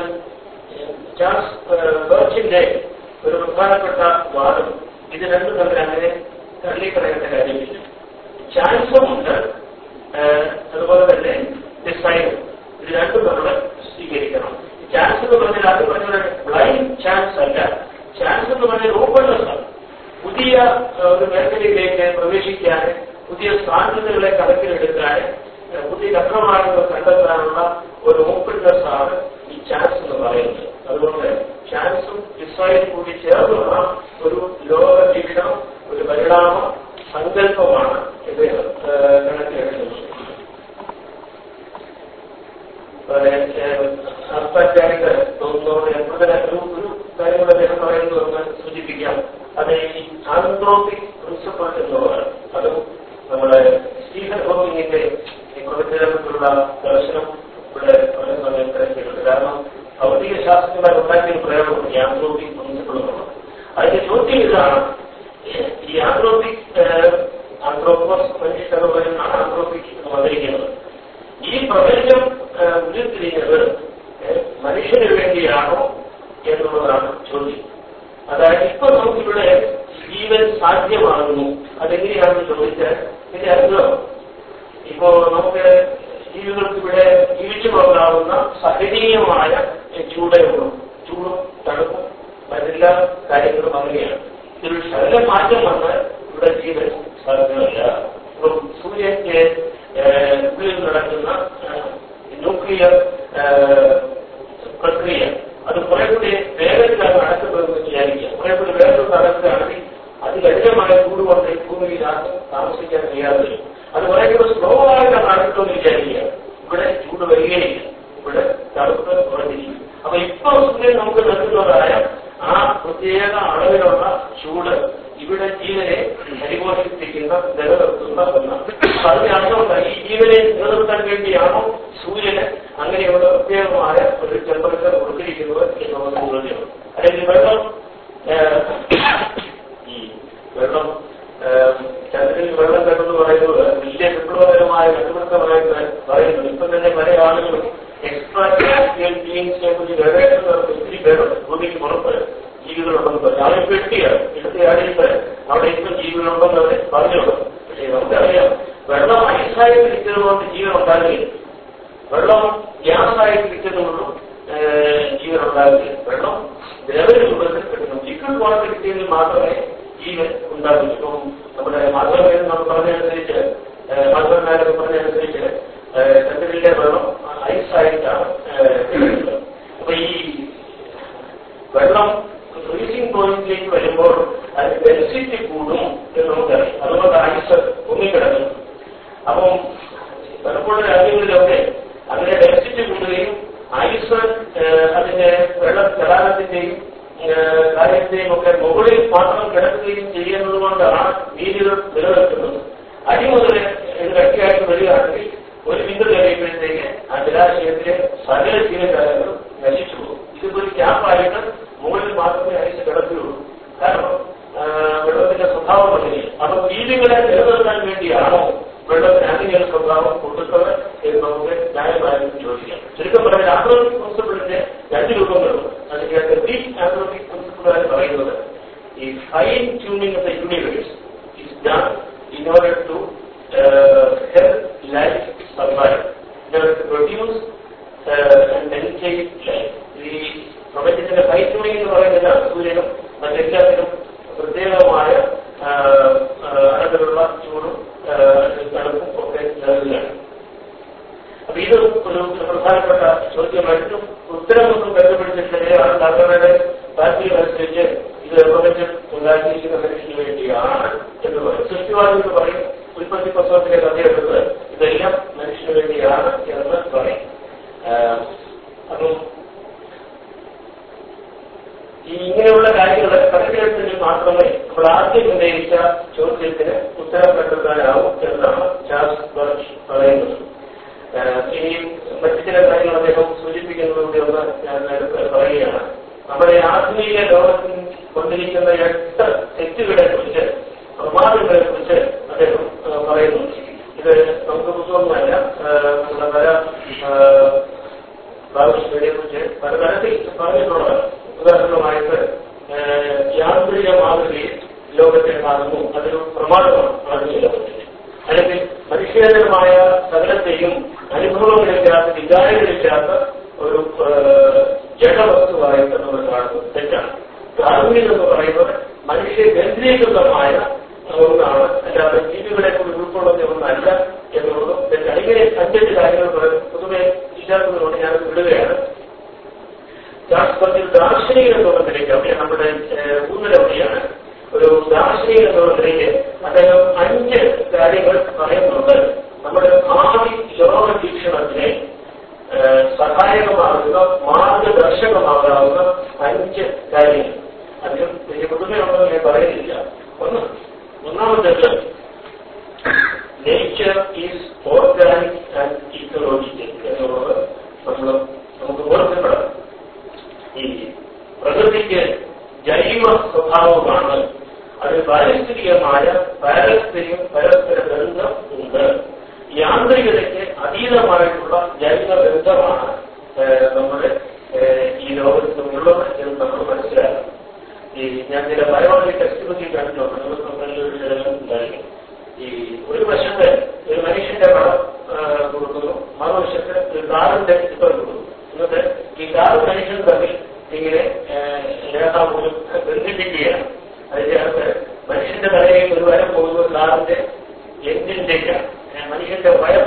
ചാൾസ് ബേർച്ചിന്റെ ഒരു പ്രധാനപ്പെട്ട വാദം ഇത് രണ്ടും തമ്മിൽ അങ്ങനെ തള്ളിക്കളയേണ്ട കാര്യമില്ല ചാൻസും ഉണ്ട് ഏഹ്, അതുപോലെ തന്നെ ഡിസൈനും ഇത് രണ്ടും നമ്മൾ സ്വീകരിക്കണം ചാൻസ് എന്ന് പറഞ്ഞാൽ അത് പറഞ്ഞ ബ്ലൈൻഡ് ചാൻസ് അല്ല ചാൻസ് എന്ന് പറഞ്ഞാൽ ഓപ്പൺനെസ് ആണ് പുതിയ ഏഹ്, ഒരു മേഖലയിലേക്ക് പ്രവേശിക്കാൻ പുതിയ സാധ്യതകളെ കണക്കിലെടുക്കാൻ ഏഹ്, പുതിയ കഷ്ടമാർഗങ്ങൾ കണ്ടെത്താനുള്ള ഒരു ഓപ്പൺനെസ് ആണ് ഈ ചാൻസ് എന്ന് പറയുന്നത് അതുകൊണ്ട് ചാൻസും ഡിസൈനും കൂടി ചേർന്നുള്ള ഒരു ലോക വീക്ഷണം ഒരു പരിണാമ സങ്കല്പമാണ് ഇത് ഏഹ്, കണക്കിലെടുക്കുന്നത് അർത്ഥജ്ഞാനികൾ തോന്നുന്നതോടെ കൂടുതൽ ഒരു ഒരു കാര്യം കൂടെ അദ്ദേഹം പറയുന്നത് ഒന്ന് സൂചിപ്പിക്കാം അത് ഈ ആന്ത്രോപിക് പ്രിൻസിപ്പിൾ എന്നുള്ളതാണ് അതും നമ്മുടെ സ്റ്റീഫൻ ഹോക്കിങ്ങിന്റെ ഈ പ്രവചനത്തിലുള്ള ദർശനം ഇവിടെ വളരെ സമയം തിരക്കിയിട്ടുണ്ട് കാരണം ഭൗതിക ശാസ്ത്രജ്ഞന്മാർ ഉണ്ടാക്കിയ ഒരു പ്രയോഗം ഈ ആന്ത്രോപിക് പ്രിൻസിപ്പിൾ എന്നുള്ളത് അതിന്റെ ചോദ്യം ഇതാണ് ഈ ആന്ത്രോപിക് ആന്ത്രോപോസ് മനുഷ്യർ എന്ന് പറയുന്ന ആന്ത്രോപിക് എന്ന് വന്നിരിക്കുന്നത് ഈ പ്രപഞ്ചം ഏഹ്, ഉരുത്തിരിഞ്ഞത് ഏഹ്, മനുഷ്യന് വേണ്ടിയാണോ എന്നുള്ളതാണ് ചോദ്യം അതായത് ഇപ്പൊ നമുക്കിവിടെ ജീവൻ സാധ്യമാകുന്നു അതെങ്ങനെയാണെന്ന് ചോദിച്ചാൽ ഇതിന്റെ അർത്ഥം ഇപ്പോ അനുവദനീയമായ ചൂടയുള്ളൂ ചൂടും തണുപ്പും മറ്റെല്ലാ കാര്യങ്ങളും അങ്ങനെയാണ് ഇതിൽ ശകല മാറ്റം വന്നാൽ ഇവിടെ ജീവൻ സാധ്യമല്ല ഇപ്പം സൂര്യന്റെ ഏഹ്, ഉള്ളിൽ നടക്കുന്ന ന്യൂക്ലിയർ പ്രക്രിയ അത് കുറെ കൂടി വേഗത്തിലാണ് നടക്കുന്നതെന്ന് വിചാരിക്കുക കുറെ കൂടി വേഗത്തിൽ നടക്കുകയാണെങ്കിൽ അതികഠിനമായ ചൂട് കൊണ്ട് ഈ ഭൂമിയിൽ ആർക്കും താമസിക്കാൻ കഴിയാതെ വരും അത് കുറെ കൂടി സ്ലോ ആയിട്ടാണ് നടക്കുമെന്ന് വിചാരിക്കുക ഇവിടെ ചൂട് വരികയില്ല ഇവിടെ തണുപ്പ് കുറഞ്ഞിരിക്കും അപ്പൊ ഇപ്പൊ സൂര്യൻ നമുക്ക് നൽകുന്നതായ ആ പ്രത്യേക അളവിലുള്ള ചൂട് ഇവിടെ ജീവനെ പരിപോഷിപ്പിക്കുന്ന നിലനിർത്തുന്ന ഒന്നാണ് അപ്പൊ അതിന് അർത്ഥമുണ്ട് ഈ ജീവനെ നിലനിർത്താൻ വേണ്ടിയാണോ സൂര്യന് അങ്ങനെയുള്ള പ്രത്യേകമായ ഒരു ടെമ്പറേച്ചർ കൊടുത്തിരിക്കുന്നത് എന്നുള്ള ചോദ്യമാണ് അല്ലെങ്കിൽ വെള്ളം ഏഹ്, ഈ വെള്ളം ഏഹ്, ചന്ദ്രനിൽ വെള്ളം കണ്ടെന്ന് പറയുന്നത് വലിയ വിപ്ലവകരമായ കണ്ടുപിടുത്തമായിട്ട് പറയുന്നത് ഇപ്പൊ തന്നെ പല ആളുകളും എക്സ്ട്രാ ഗ്യാസിയൽ ബീയിങ്സിനെ കുറിച്ച് ഗവേഷണം നടത്തി ഒത്തിരി പേര് ഭൂമിക്ക് പുറത്ത് ജീവികളുണ്ടെന്ന് പറഞ്ഞു അവരെ പെട്ടിയാണ് ഇടത്തെ ആടിയിട്ട് അവിടെ ഇപ്പം ജീവികളുണ്ടെന്ന് അവരെ പറഞ്ഞുള്ളൂ പക്ഷേ നമുക്കറിയാം വെള്ളം ഐസായി തിരിച്ചതുകൊണ്ട് ജീവൻ ഉണ്ടാകുകയില്ല വെള്ളം ഗ്യാസായി തിരിച്ചതുകൊണ്ടും ജീവൻ ഉണ്ടാകുകയില്ല വെള്ളം ദ്രവരൂപത്തിൽ കിട്ടുന്നു ലിക്വിഡ് ഫോമിൽ കിട്ടിയെങ്കിൽ മാത്രമേ ജീവൻ ഉണ്ടാകൂ ഇപ്പം നമ്മുടെ മാധവൻ നമ്മൾ പറഞ്ഞതനുസരിച്ച് മാധവന്മാരൊക്കെ പറഞ്ഞതനുസരിച്ച് ചന്ദ്രനിലെ വെള്ളം ഐസായിട്ടാണ് കിട്ടുന്നത് അപ്പൊ ഈ വെള്ളം ഫ്രീസിംഗ് പോയിന്റിലേക്ക് വരുമ്പോൾ അത് ഡെൻസിറ്റി കൂടും എന്ന് നമുക്കറിയാം അതുകൊണ്ട് ഐസ് പൊങ്ങിക്കിടക്കും അപ്പം പലപ്പോഴും രാജ്യങ്ങളിലൊക്കെ അങ്ങനെ ഡെൻസിറ്റി കൂടുകയും ഐസ് ഏഹ്, അതിന്റെ വെള്ള ചലാനത്തിന്റെയും ഏഹ്, കാര്യത്തിന്റെയും ഒക്കെ മുകളിൽ മാത്രം കിടക്കുകയും ചെയ്യുന്നത് കൊണ്ടാണ് വീതികൾ നിലനിൽക്കുന്നത് അടി മുതൽ ഇത് കട്ടിയായിട്ട് വരികയാണെങ്കിൽ ഒരു ബിന്ദു കഴിയുമ്പോഴത്തേക്ക് ആ ജലാശയത്തിലെ സകല ജീവജാലങ്ങളും നശിച്ചു പോകും ഇതിപ്പോ ഒരു ക്യാമ്പായിട്ട് മുകളിൽ മാത്രമേ ഐസ് കിടക്കുകയുള്ളൂ കാരണം ആ, വെള്ളത്തിന്റെ സ്വഭാവം അങ്ങനെയാണ് അപ്പൊ വീടുകളെ നിലനിർത്താൻ വേണ്ടിയാണോ വെള്ളത്തിന് അങ്ങനെയൊരു സ്വഭാവം കൊടുത്തത് എന്ന് നമുക്ക് ന്യായമായും ചോദിക്കാം ചുരുക്കം പറഞ്ഞാൽ ആന്ത്രോപിക് പ്രിൻസിപ്പിളിന്റെ രണ്ട് രൂപങ്ങളുണ്ട് അതിന്റെ ഡീപ് ആന്ത്രോപിക് പ്രിൻസിപ്പിളായി പറയുന്നത് ഈ fine tuning of the universe is done in order to uh, help life survive, in order to produce uh, and maintain life. ഈ പ്രപഞ്ചത്തിന്റെ ഫൈറ്റുണിംഗ് എന്ന് പറയുന്നത് സൂര്യനും മറ്റെല്ലാത്തിനും പ്രത്യേകമായ ആ, ആ, അളവിലുള്ള ചൂടും ആ, തണുപ്പും ഒക്കെ നൽകുകയാണ് അപ്പൊ ഇത് ഒരു പ്രധാനപ്പെട്ട ചോദ്യമായിട്ടും ഉത്തരമൊന്നും കണ്ടുപിടിച്ചിട്ടില്ല ആണ് ഡാക്ടറുടെ താല്പര്യം അനുസരിച്ച് ഇത് പ്രപഞ്ചം ഉണ്ടാക്കിയിരിക്കുന്ന മനുഷ്യന് വേണ്ടിയാണ് എന്ന് പറയും സൃഷ്ടിവാദികൾ പറയും ഉൽപ്പത്തി പുസ്തകത്തിലെ കഥയെടുത്ത് ഇതെല്ലാം മനുഷ്യന് വേണ്ടിയാണ് എന്ന് പറയും ആഹ് അപ്പം ഈ ഇങ്ങനെയുള്ള കാര്യങ്ങൾ കണക്കിലെടുത്തെങ്കിൽ മാത്രമേ നമ്മൾ ആദ്യം ഉന്നയിച്ച ചോദ്യത്തിന് ഉത്തരം കണ്ടെത്താനാവും എന്നാണ് ചാൾസ് ബർച്ച് പറയുന്നത് ഏഹ് ഇനി മറ്റു ചില കാര്യങ്ങൾ അദ്ദേഹം സൂചിപ്പിക്കുന്നത് കൂടി ഒന്ന് ഞാൻ എടുത്ത് പറയുകയാണ് നമ്മുടെ ആധുനിക ലോകത്തിൽ കൊണ്ടിരിക്കുന്ന എട്ട് തെറ്റുകളെ കുറിച്ച് പ്രമാദങ്ങളെ കുറിച്ച് അദ്ദേഹം ഏഹ് പറയുന്നു ഇത് നമുക്ക് പുസ്തകമൊന്നുമല്ല ഏഹ് നമ്മുടെ പല ഭാവിയെ കുറിച്ച് പലതരത്തിൽ പറഞ്ഞിട്ടുള്ളതാണ് ഉദാഹരണമായിട്ട് ഏഹ് യാന്ത്രിക മാതൃകയിൽ ലോകത്തെ കാണുന്നു അതൊരു പ്രമാദമാണ് ആധുനിക ലോകത്തിന് അല്ലെങ്കിൽ മനുഷ്യരമായ സകലത്തെയും അനുഭവങ്ങളില്ലാത്ത വികാരങ്ങളില്ലാത്ത ഒരു ഏഹ്, ജഡവസ്തുവായിട്ട് നമ്മൾ കാണുന്നത് തെറ്റാണ് ധാർമ്മികം എന്ന് പറയുന്നത് മനുഷ്യ കേന്ദ്രീകൃതമായ ഒന്നാണ് അല്ലാതെ ജീവികളെ കൂടി ഉൾക്കൊള്ളുന്ന ഒന്നല്ല എന്നുള്ളതും തെറ്റാണ് ഇങ്ങനെ അഞ്ചെട്ട് കാര്യങ്ങൾ പറയും. പൊതുവെ ഇല്ലാത്തതുകൊണ്ട് ഞാൻ വിടുകയാണ് ശാസ്ത്രത്തിൽ ദാർശനികൻ എന്നുള്ള നിലയ്ക്ക് അവിടെ നമ്മുടെ ഏഹ്, ഊന്നലവിടെയാണ് ഒരു ദാർശനികൻ എന്നുള്ള നിലയ്ക്ക് അദ്ദേഹം അഞ്ച് കാര്യങ്ങൾ പറയുന്നുണ്ട് നമ്മുടെ ഭാവി ലോക വീക്ഷണത്തിനെ ഏഹ്, സഹായകമാകുന്ന മാർഗദർശകമാകാവുന്ന അഞ്ച് കാര്യങ്ങൾ അതിന് വലിയ പുതുമയുണ്ടെന്ന് ഞാൻ പറയുന്നില്ല ഒന്ന് ഒന്നാമത്തേത് nature is organic and ecological എന്നുള്ളത് നമ്മൾ നമുക്ക് ബോധ്യപ്പെടാം ഈ പ്രകൃതിക്ക് ജൈവ സ്വഭാവമാണ് അത് പാരിസ്ഥിതികമായ പാരസ്പര്യം പരസ്പര ബന്ധം ഉണ്ട് യാന്ത്രികതയ്ക്ക് അതീതമായിട്ടുള്ള ജൈവ ബന്ധമാണ് ഏഹ്, നമ്മുടെ ഏഹ്, ഈ ലോകത്തിലുള്ളത് എന്ന് നമ്മൾ മനസ്സിലാക്കണം ഈ ഞാൻ ചില ബയോളജി ടെക്സ്റ്റ് ബുക്കിൽ കണ്ടിട്ടുണ്ട് നമുക്ക് തമ്മിൽ ഒരു ശകലം ഉണ്ടായിരുന്നു ഈ ഒരു വശത്ത് ഒരു മനുഷ്യന്റെ പടം ആ, കൊടുക്കുന്നു മറുവശത്ത് ഒരു കാറിന്റെ ചിത്രം കൊടുക്കുന്നു എന്നിട്ട്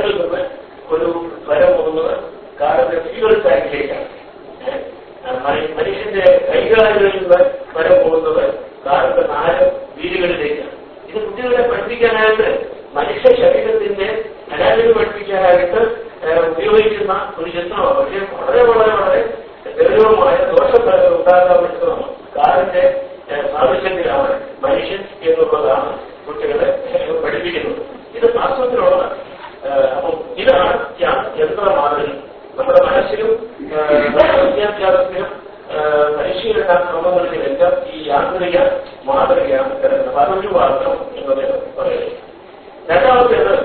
കാറിൽ നിന്ന് ഒരു വരം പോകുന്നത് കാറിന്റെ ഫ്യൂൽ ടാങ്കിലേക്കാണ് ഏഹ്? ആ, മ- മനുഷ്യന്റെ കൈകാലുകളിൽ നിന്ന് വരം പോകുന്നത് കാറിന്റെ നാല് വീലുകളിലേക്കാണ് ഇത് കുട്ടികളെ പഠിപ്പിക്കാനായിട്ട് മനുഷ്യ ശരീരത്തിന്റെ അനാരോഗ്യം പഠിപ്പിക്കാനായിട്ട് ഏഹ്, ഉപയോഗിക്കുന്ന ഒരു ചിത്രമാണ് പക്ഷേ വളരെ വളരെ വളരെ ഗൗരവമായ ദോഷഫലങ്ങൾ ഉണ്ടാകാൻ ചിത്രമാണ് കാറിന്റെ ഏഹ്, സാദൃശ്യത്തിലാണ് മനുഷ്യൻ എന്നുള്ളതാണ് കുട്ടികളെ ഏഹ്, പഠിപ്പിക്കുന്നത് ഇത് വാസ്തവത്തിലുള്ളതാണ് ഏഹ്, അപ്പം ഇതാണ് യാ- യന്ത്രമാതൃക നമ്മുടെ മനസ്സിലും ഏഹ്, നമ്മുടെ വിദ്യാഭ്യാസത്തിലും ഏഹ്, പരിശീലന ക്രമങ്ങളിലെല്ലാം ഈ യാന്ത്രിക മാതൃകയാണ് കിടക്കുന്നത് അതൊരു വാർത്തം എന്നത് പറയുന്നത് രണ്ടാമത്തേത്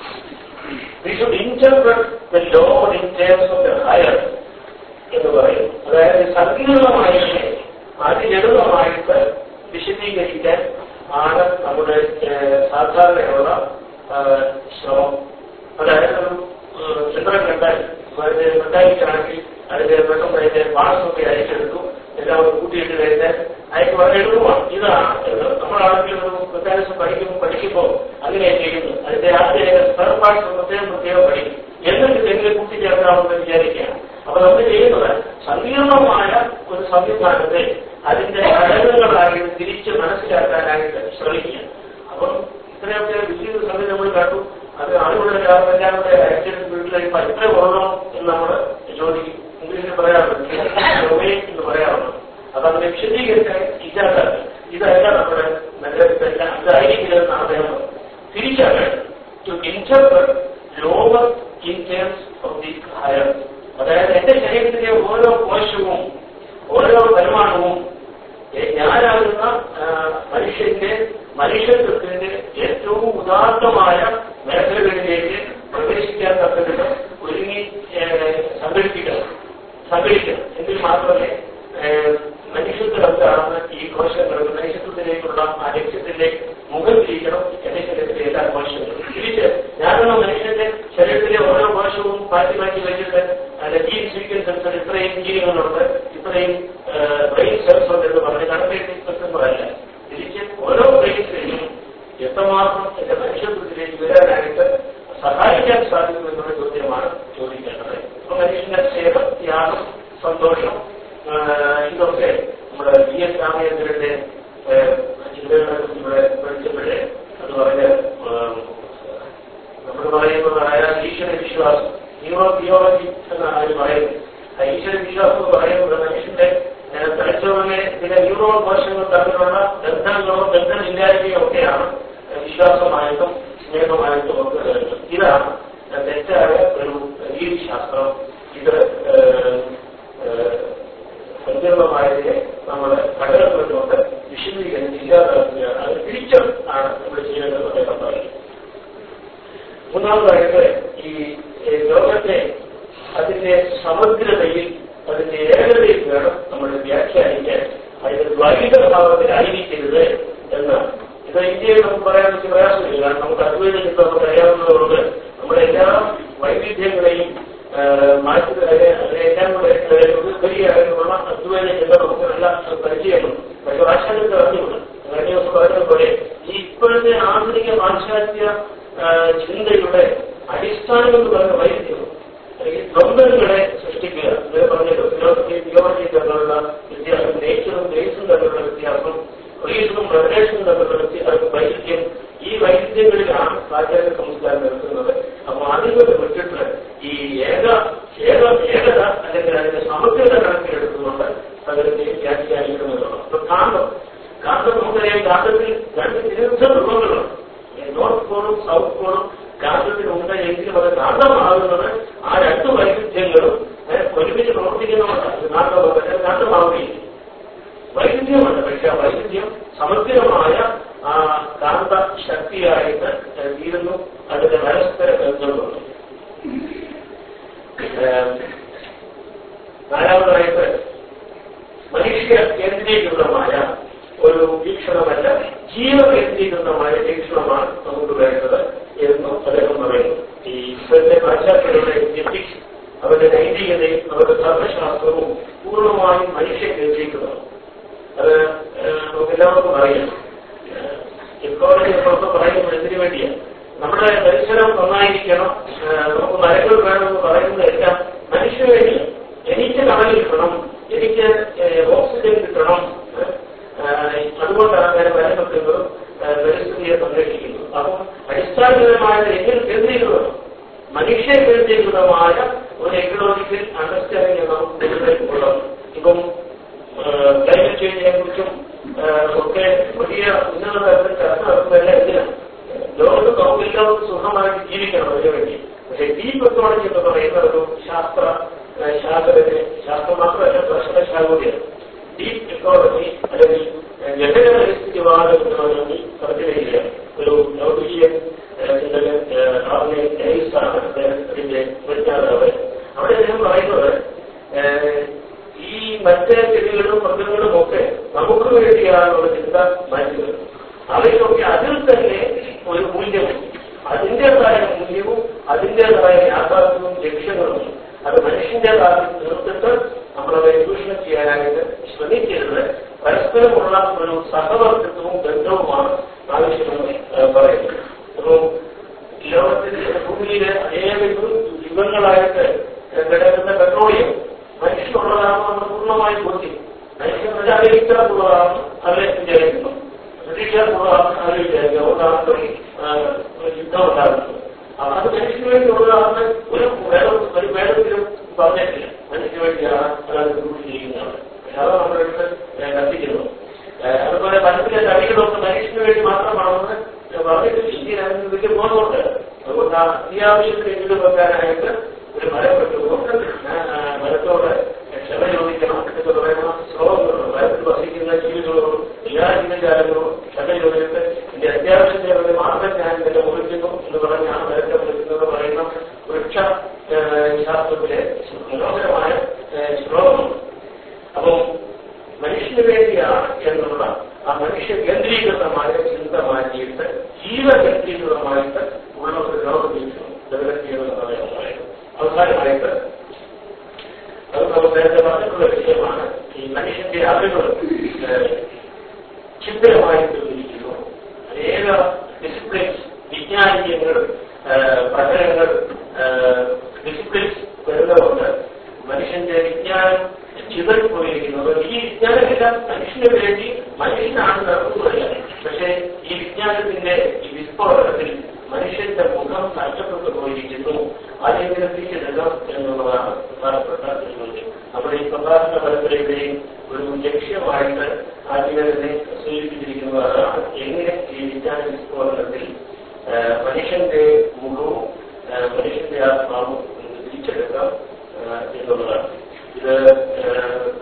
we should interpret the law in terms of the higher എന്ന് പറയും അതായത് സങ്കീർണമായതിനെ അതിലളിതമായിട്ട് വിശദീകരിക്കാൻ ആണ് നമ്മുടെ ഏഹ്, സാധാരണയുള്ള ഏഹ്, ശ്രമം അതായത് ഒരു ഏഹ്, ചിത്രം കണ്ടാൽ അതിന്റെ മെക്കാനിക്കാണെങ്കിൽ അതിന്റെ പെട്ടെന്ന് അതിന്റെ പാർട്സൊക്കെ അയച്ചെടുത്തു എല്ലാം ഒന്ന് കൂട്ടിയിട്ട് കഴിഞ്ഞാൽ അയക്ക് വളരെ എളുപ്പമാണ് ഇതാണ് എന്ന് നമ്മളാണെങ്കിൽ ഒരു മെക്കാനിസം പഠിക്കുമ്പോൾ പഠിക്കുമ്പോൾ അങ്ങനെ ചെയ്യുന്നു അതിന്റെ ആദ്യം സ്പെയർ പാർട്സ് പ്രത്യേകം പ്രത്യേകം പഠിക്കും എന്നിട്ട് എന്തെങ്കിലും കൂട്ടിച്ചേർക്കാമെന്ന് വിചാരിക്കുകയാണ് അപ്പൊ നമ്മൾ ചെയ്യുന്നത് സങ്കീർണമായ ഒരു സംവിധാനത്തെ അതിന്റെ ഘടകങ്ങളായി തിരിച്ച് മനസ്സിലാക്കാനായിട്ട് ശ്രമിക്കുക അപ്പം ഇത്രയൊക്കെ വലിയൊരു സംഗതി നമ്മൾ കണ്ടു അത് ആളുകളുടെ എല്ലാം കൂടെ ആക്സിഡന്റ് വീട്ടിലേക്ക് എത്ര പോകണം എന്ന് നമ്മൾ ചോദിക്കും ഇംഗ്ലീഷിൽ പറയാറുണ്ട് ഡൊമൈൻ എന്ന് പറയാറുണ്ട് അപ്പൊ അതിനെ വിശദീകരിക്കാൻ ഇല്ലാത്തത് ഇതല്ല നമ്മുടെ നഗരത്തിലല്ല ഇതായിരിക്കില്ലെന്ന് അദ്ദേഹം പറഞ്ഞു. തിരിച്ചാണ് to interpret lower in terms of the higher അതായത് എന്റെ ശരീരത്തിലെ ഓരോ കോശവും ഓരോ പരിമാണവും ഏ, ഞാനാകുന്ന ആ, മനുഷ്യന്റെ മനുഷ്യത്വത്തിന്റെ ഏറ്റവും ഉദാത്തമായ മേഖലകളിലേക്ക് പ്രവേശിക്കാൻ തക്കവിധം ഒരുങ്ങി ഏ, സംഘടിപ്പിക്കണം സംഘടിക്കണം എങ്കിൽ മാത്രമേ ഏ, മനുഷ്യത്വം എന്താണെന്ന് ഈ കോശങ്ങൾക്ക് മനുഷ്യത്വത്തിലേക്കുള്ള ആ ലക്ഷ്യത്തിന്റെ മുഖം തിരിക്കണം എന്റെ ശരീരത്തിലെ എല്ലാ കോശങ്ങളും തിരിച്ച് ഞാനുള്ള മനുഷ്യന്റെ ശരീരത്തിലെ ഓരോ കോശവും മാറ്റി മാറ്റി വെച്ചിട്ട് അതിന്റെ ജീൻ സീക്വൻസ് അനുസരിച്ച് ഇത്രയും ജീനുകളുണ്ട് ഇത്രയും ബ്രെയിൻ സെൽസ് ഉണ്ട് എന്ന് പറഞ്ഞ് കണക്കേറ്റി സത്യങ്ങളല്ല തിരിച്ച് ഓരോ ബ്രെയിൻസിലേക്കും എത്രമാത്രം എന്റെ മനുഷ്യത്വത്തിലേക്ക് വരാനായിട്ട് സഹായിക്കാൻ സാധിക്കും എന്നുള്ള ചോദ്യമാണ് ചോദിക്കേണ്ടത് അപ്പൊ മനുഷ്യന്റെ സേവ ത്യാഗം സന്തോഷം ആ, ഇതൊക്കെ നമ്മുടെ വി എസ് രാമചന്ദ്രന്റെ ചിന്തകളെ കുറിച്ച് ഇവിടെ പഠിച്ചപ്പോഴേ അത് പറഞ്ഞ് നമ്മൾ പറയുന്നതായ ഈശ്വര വിശ്വാസം ന്യൂറോ തിയോളജി എന്നാണ് അവർ പറയുന്നത് ആ ഈശ്വര വിശ്വാസം എന്ന് പറയുന്നത് മനുഷ്യന്റെ ഏഹ്, തലച്ചോറിലെ ചില ന്യൂറോ കോശങ്ങൾ തമ്മിലുള്ള ബന്ധങ്ങളോ ബന്ധമില്ലായ്മയോ ഒക്കെയാണ് ഏഹ്, വിശ്വാസമായിട്ടും സ്നേഹമായിട്ടും ഒക്കെ വരുന്നത് ഇതാണ് തെറ്റായ ഒരു രീതിശാസ്ത്രം ഇത് ഏഹ്, ഏഹ്, സങ്കീർണമായതിനെ നമ്മൾ ഘടകപ്പെട്ടുകൊണ്ട് വിശദീകരിച്ച് ഇല്ലാതാക്കുകയാണ് അത് തിരിച്ചും ആണ് നമ്മൾ ചെയ്യേണ്ടത് അദ്ദേഹം പറയുന്നത് മൂന്നാമതായിട്ട് ഈ ഈ ലോകത്തെ അതിന്റെ സമഗ്രതയിൽ അതിന്റെ ഏകതയിൽ വേണം നമ്മൾ വ്യാഖ്യാനിക്കാൻ അതിന്റെ ദ്വൈത ഭാവത്തിലായിരിക്കരുത് എന്നാണ് ഇത് ഇന്ത്യയിൽ നമുക്ക് പറയാൻ വെച്ച് പ്രയാസമില്ല കാരണം നമുക്ക് അദ്വൈത ചിത്രം നമുക്ക് അറിയാവുന്നതുകൊണ്ട് നമ്മുടെ എല്ലാ വൈവിധ്യങ്ങളെയും ആ, മാറ്റി അതിനെ അതിനെല്ലാം കൂടെ ഉപരിയായിട്ടുള്ള അദ്വൈത ചിത്രം നമുക്ക് നല്ല പരിചയമുണ്ട് പക്ഷെ ആശാനത്തെ അറിഞ്ഞുണ്ട് കഴിഞ്ഞ ദിവസം പറഞ്ഞതുപോലെ ഈ ഇപ്പോഴത്തെ ആധുനിക പാശ്ചാത്യ ആ, ചിന്തയുടെ അടിസ്ഥാനം എന്ന് പറയുന്ന വൈദ്യം അല്ലെങ്കിൽ ദ്വന്ദ്ങ്ങളെ സൃഷ്ടിക്കുക ഇത് പറഞ്ഞത് ഫിലോസഫി തിയോളജി തമ്മിലുള്ള വ്യത്യാസം നേച്ചറും ഗ്രേസും തമ്മിലുള്ള വ്യത്യാസം റീസണും റെവലേഷനും തമ്മിലുള്ള വ്യത്യാസം വൈവിധ്യം ഈ വൈവിധ്യങ്ങളിലാണ് പാശ്ചാത്യ സംസ്കാരം നിൽക്കുന്നത് അപ്പൊ അതിൽ നിന്ന് വിട്ടിട്ട് ഈ ഏക ഏക ഏകത അല്ലെങ്കിൽ അതിന്റെ സമഗ്രത കണക്കിലെടുത്തുകൊണ്ട് അതിനെ വ്യാഖ്യാനിക്കണമെന്നുള്ളത് അപ്പൊ കാന്തം കാന്തം നമുക്കറിയാം കാന്തത്തിൽ രണ്ട് വിരുദ്ധ രൂപങ്ങളുണ്ട് നോർത്ത് പോളും സൗത്ത് പോളും കാന്തത്തിനുണ്ട് എങ്കിലും അത് കാന്തമാകുന്നത് ആ രണ്ട് വൈവിധ്യങ്ങളും ഏഹ്, ഒരുമിച്ച് പ്രവർത്തിക്കുന്നതുകൊണ്ട് അത് കാന്തമാകുന്നത് കാന്തമാവുകയില്ല വൈവിധ്യമുണ്ട് പക്ഷെ ആ വൈവിധ്യം സമഗ്രമായ ആ കാന്ത ശക്തിയായിട്ട് ഏഹ്, തീരുന്നു അതിന്റെ പരസ്പര ബന്ധങ്ങളുണ്ട് ഏഹ്, നാലാമതായിട്ട് മനുഷ്യ കേന്ദ്രീകൃതമായ ഒരു വീക്ഷണമല്ല ജീവകേന്ദ്രീകൃതമായ വീക്ഷണമാണ് നമുക്ക് വേണ്ടത് എന്നും അദ്ദേഹം പറയുന്നു ഈ ഇപ്പോഴത്തെ പാശ്ചാത്യരുടെ എത്തിക്സ് അവരുടെ നൈതികതയും അവരുടെ ധർമ്മശാസ്ത്രവും പൂർണ്ണമായും മനുഷ്യ കേന്ദ്രീകൃതമാണ് അത് ഏഹ്, നമുക്ക് എല്ലാവർക്കും അറിയാം എക്കോളജി നമ്മളൊക്കെ പറയുന്നത് എന്തിനു വേണ്ടിയാണ് നമ്മുടെ പരിസരം നന്നായിരിക്കണം ഏഹ്, കടലുകൾ വേണമെന്ന് പറയുന്നതെല്ലാം മനുഷ്യവേണ്ടി എനിക്ക് കടൽ കിട്ടണം എനിക്ക് ഏഹ്, ഓക്സിജൻ കിട്ടണം ഏഹ്, ആഹ് അതുകൊണ്ടാണ് അങ്ങനെ വില വെക്കുന്നതും ആഹ് പരിസ്ഥിതിയെ സംരക്ഷിക്കുന്നത് അപ്പം അടിസ്ഥാനപരമായത് എങ്കിൽ കേന്ദ്രീകൃതം മനുഷ്യ കേന്ദ്രീകൃതമായ ഒരു എക്കണോമിക്കൽ അണ്ടർസ്റ്റാൻഡിംഗ് നമുക്ക് കൂടുതൽ ഉള്ളത് ഇപ്പം ക്ലൈമറ്റ് ചേഞ്ചിനെ കുറിച്ചും ഒക്കെ വലിയ ഉന്നത തലത്തിൽ ചർച്ച നടത്തുന്നതെല്ലാം എന്തിനാണ് ലോകത്ത് നമുക്കെല്ലാവർക്കും സുഖമായിട്ട് ജീവിക്കണം അതിനു വേണ്ടി പക്ഷെ ഡീപ് എക്കോളജി എന്ന് പറയുന്ന ഒരു ശാസ്ത്ര ഏഹ് ശാസ്ത്രത്തിന് ശാസ്ത്രം മാത്രമല്ല ദർശനശാല കൂടിയാണ് ഡീപ് എക്കോളജി അല്ലെങ്കിൽ ഏഹ് ജനന പരിസ്ഥിതിവാദം എന്ന് പറയുന്നത് പറഞ്ഞിരിക്കുകയാണ് ഒരു നൗബിഷ്യൻ ചിന്തകൻ ആർമി നൈസാണ് അദ്ദേഹത്തിന്റെ വിജ്ഞാതാവ് അവിടെ അദ്ദേഹം പറയുന്നത് ഏഹ് ഈ മറ്റേ ചെടികളും മൃഗങ്ങളും ഒക്കെ നമുക്ക് വേണ്ടിയാണുള്ള ചിന്ത മാറ്റുന്നത് അവയ്ക്കൊക്കെ അതിൽ തന്നെ ഒരു മൂല്യമുണ്ട് അതിൻ്റെതായ മൂല്യവും അതിൻ്റെതായ യാഥാർത്ഥ്യവും ലക്ഷ്യങ്ങളും അത് മനുഷ്യന്റെ കാലത്ത് തീർത്തിട്ട് നമ്മളത് ചൂഷണം ചെയ്യാനായിട്ട് ശ്രമിക്കരുത് പരസ്പരമുള്ള ഒരു സഹവർത്തിത്വവും ബന്ധവുമാണ് ആവശ്യമെന്ന് ഏഹ് പറയുന്നത് അപ്പം ലോകത്തിന്റെ ഭൂമിയിലെ അനേകം യുഗങ്ങളായിട്ട് കിടക്കുന്ന പെട്രോളിയം മനുഷ്യനുള്ളതാണെന്ന് നമ്മൾ പൂർണ്ണമായി ബോധ്യം മനുഷ്യൻ അമേരിക്കക്കുള്ളതാണ് അവരെ വിചാരിക്കുന്നു ബ്രിട്ടീഷുകാർക്കുള്ളതാണ് അവരെ വിചാരിക്കുക അതുകൊണ്ടാണ് ഈ യുദ്ധം ഉണ്ടാകുന്നത് അപ്പൊ അത് മനുഷ്യന് വേണ്ടിയുള്ളതാണെന്ന് ഒരു വേദം ഒരു വേദത്തിലും പറഞ്ഞിട്ടില്ല മനുഷ്യന് വേണ്ടിയാണ് അതാണ് കൃഷി ചെയ്യുന്നത് പക്ഷെ അത് നമ്മളെടുത്ത് കത്തിക്കുന്നു ഏഹ് അതുപോലെ മനസ്സിലെ തടികളൊക്കെ മനുഷ്യന് വേണ്ടി മാത്രമാണെന്ന് പറഞ്ഞിട്ട് ഇന്ത്യയിൽ അതിന് വലിയ ബോധമുണ്ട് അതുകൊണ്ട് ആ അത്യാവശ്യത്തിന് എങ്കിലും വെക്കാനായിട്ട് ഒരു മരം വെക്കുമ്പോൾ മരത്തോട് ക്ഷമ ചോദിക്കണം എന്ന് പറയുന്ന ശ്ലോകങ്ങളുണ്ട് മരത്തിൽ വസിക്കുന്ന ജീവികളോടും എല്ലാ ജീവജാലങ്ങളോടും ക്ഷമ ചോദിച്ചിട്ട് എന്റെ അത്യാവശ്യത്തിന് വേണ്ടി മാത്രം ഞാൻ ഇതിനെ മുറിക്കുന്നു എന്ന് പറഞ്ഞാണ് മരത്തെ വിളിക്കുന്നത് പറയുന്ന വൃക്ഷ ഏഹ്, ശാസ്ത്രത്തിലെ മനോഹരമായ ഏഹ്, ശ്ലോകമുണ്ട് അപ്പം മനുഷ്യന് വേണ്ടിയാണ് എന്നുള്ള ആ മനുഷ്യ കേന്ദ്രീകൃതമായ ചിന്ത മാറ്റിയിട്ട് ജീവകേന്ദ്രീകൃതമായിട്ട് ഉള്ള ഒരു ലോകം ഡെവലപ്പ് ചെയ്യുന്നതാണ് ഞാൻ പറയുന്നത് അവസാനമായിട്ട് അത് നമ്മൾ നേരത്തെ പറഞ്ഞിട്ടുള്ള വിഷയമാണ് ഈ മനുഷ്യന്റെ അറിവ് ഏഹ്, ഛിദ്രമായി തീർന്നിരിക്കുന്നു അനേക ഡിസിപ്ലിൻസ് വിജ്ഞാനീയങ്ങൾ ഏഹ്, പഠനങ്ങൾ ഡിസിപ്ലിൻസ് വരുന്നതുകൊണ്ട് മനുഷ്യന്റെ വിജ്ഞാനം ചിതറിപ്പോയിരിക്കുന്നത് ഈ വിജ്ഞാനമെല്ലാം മനുഷ്യന് വേണ്ടി മനുഷ്യനാണ് നടത്തുന്നതല്ല പക്ഷേ ഈ വിജ്ഞാനത്തിന്റെ ഈ വിസ്ഫോടനത്തിൽ മനുഷ്യന്റെ മുഖം നഷ്ടപ്പെട്ടു പോയിരിക്കുന്നു അതെങ്ങനെ തിരിച്ചെടുക്കാം എന്നുള്ളതാണ് പ്രധാനപ്പെട്ട ഒരു ചോദ്യം നമ്മുടെ ഈ പ്രധാന പരമ്പരയുടെയും ഒരു ലക്ഷ്യമായിട്ട് ആദ്യമേ തന്നെ സൂചിപ്പിച്ചിരിക്കുന്നതാണ് എങ്ങനെ ഈ വിജ്ഞാന വിസ്ഫോടനത്തിൽ ആ, മനുഷ്യന്റെ മുഖവും ആ, മനുഷ്യന്റെ ആത്മാവും തിരിച്ചെടുക്കാം ആ, എന്നുള്ളതാണ് ഇത് ആ,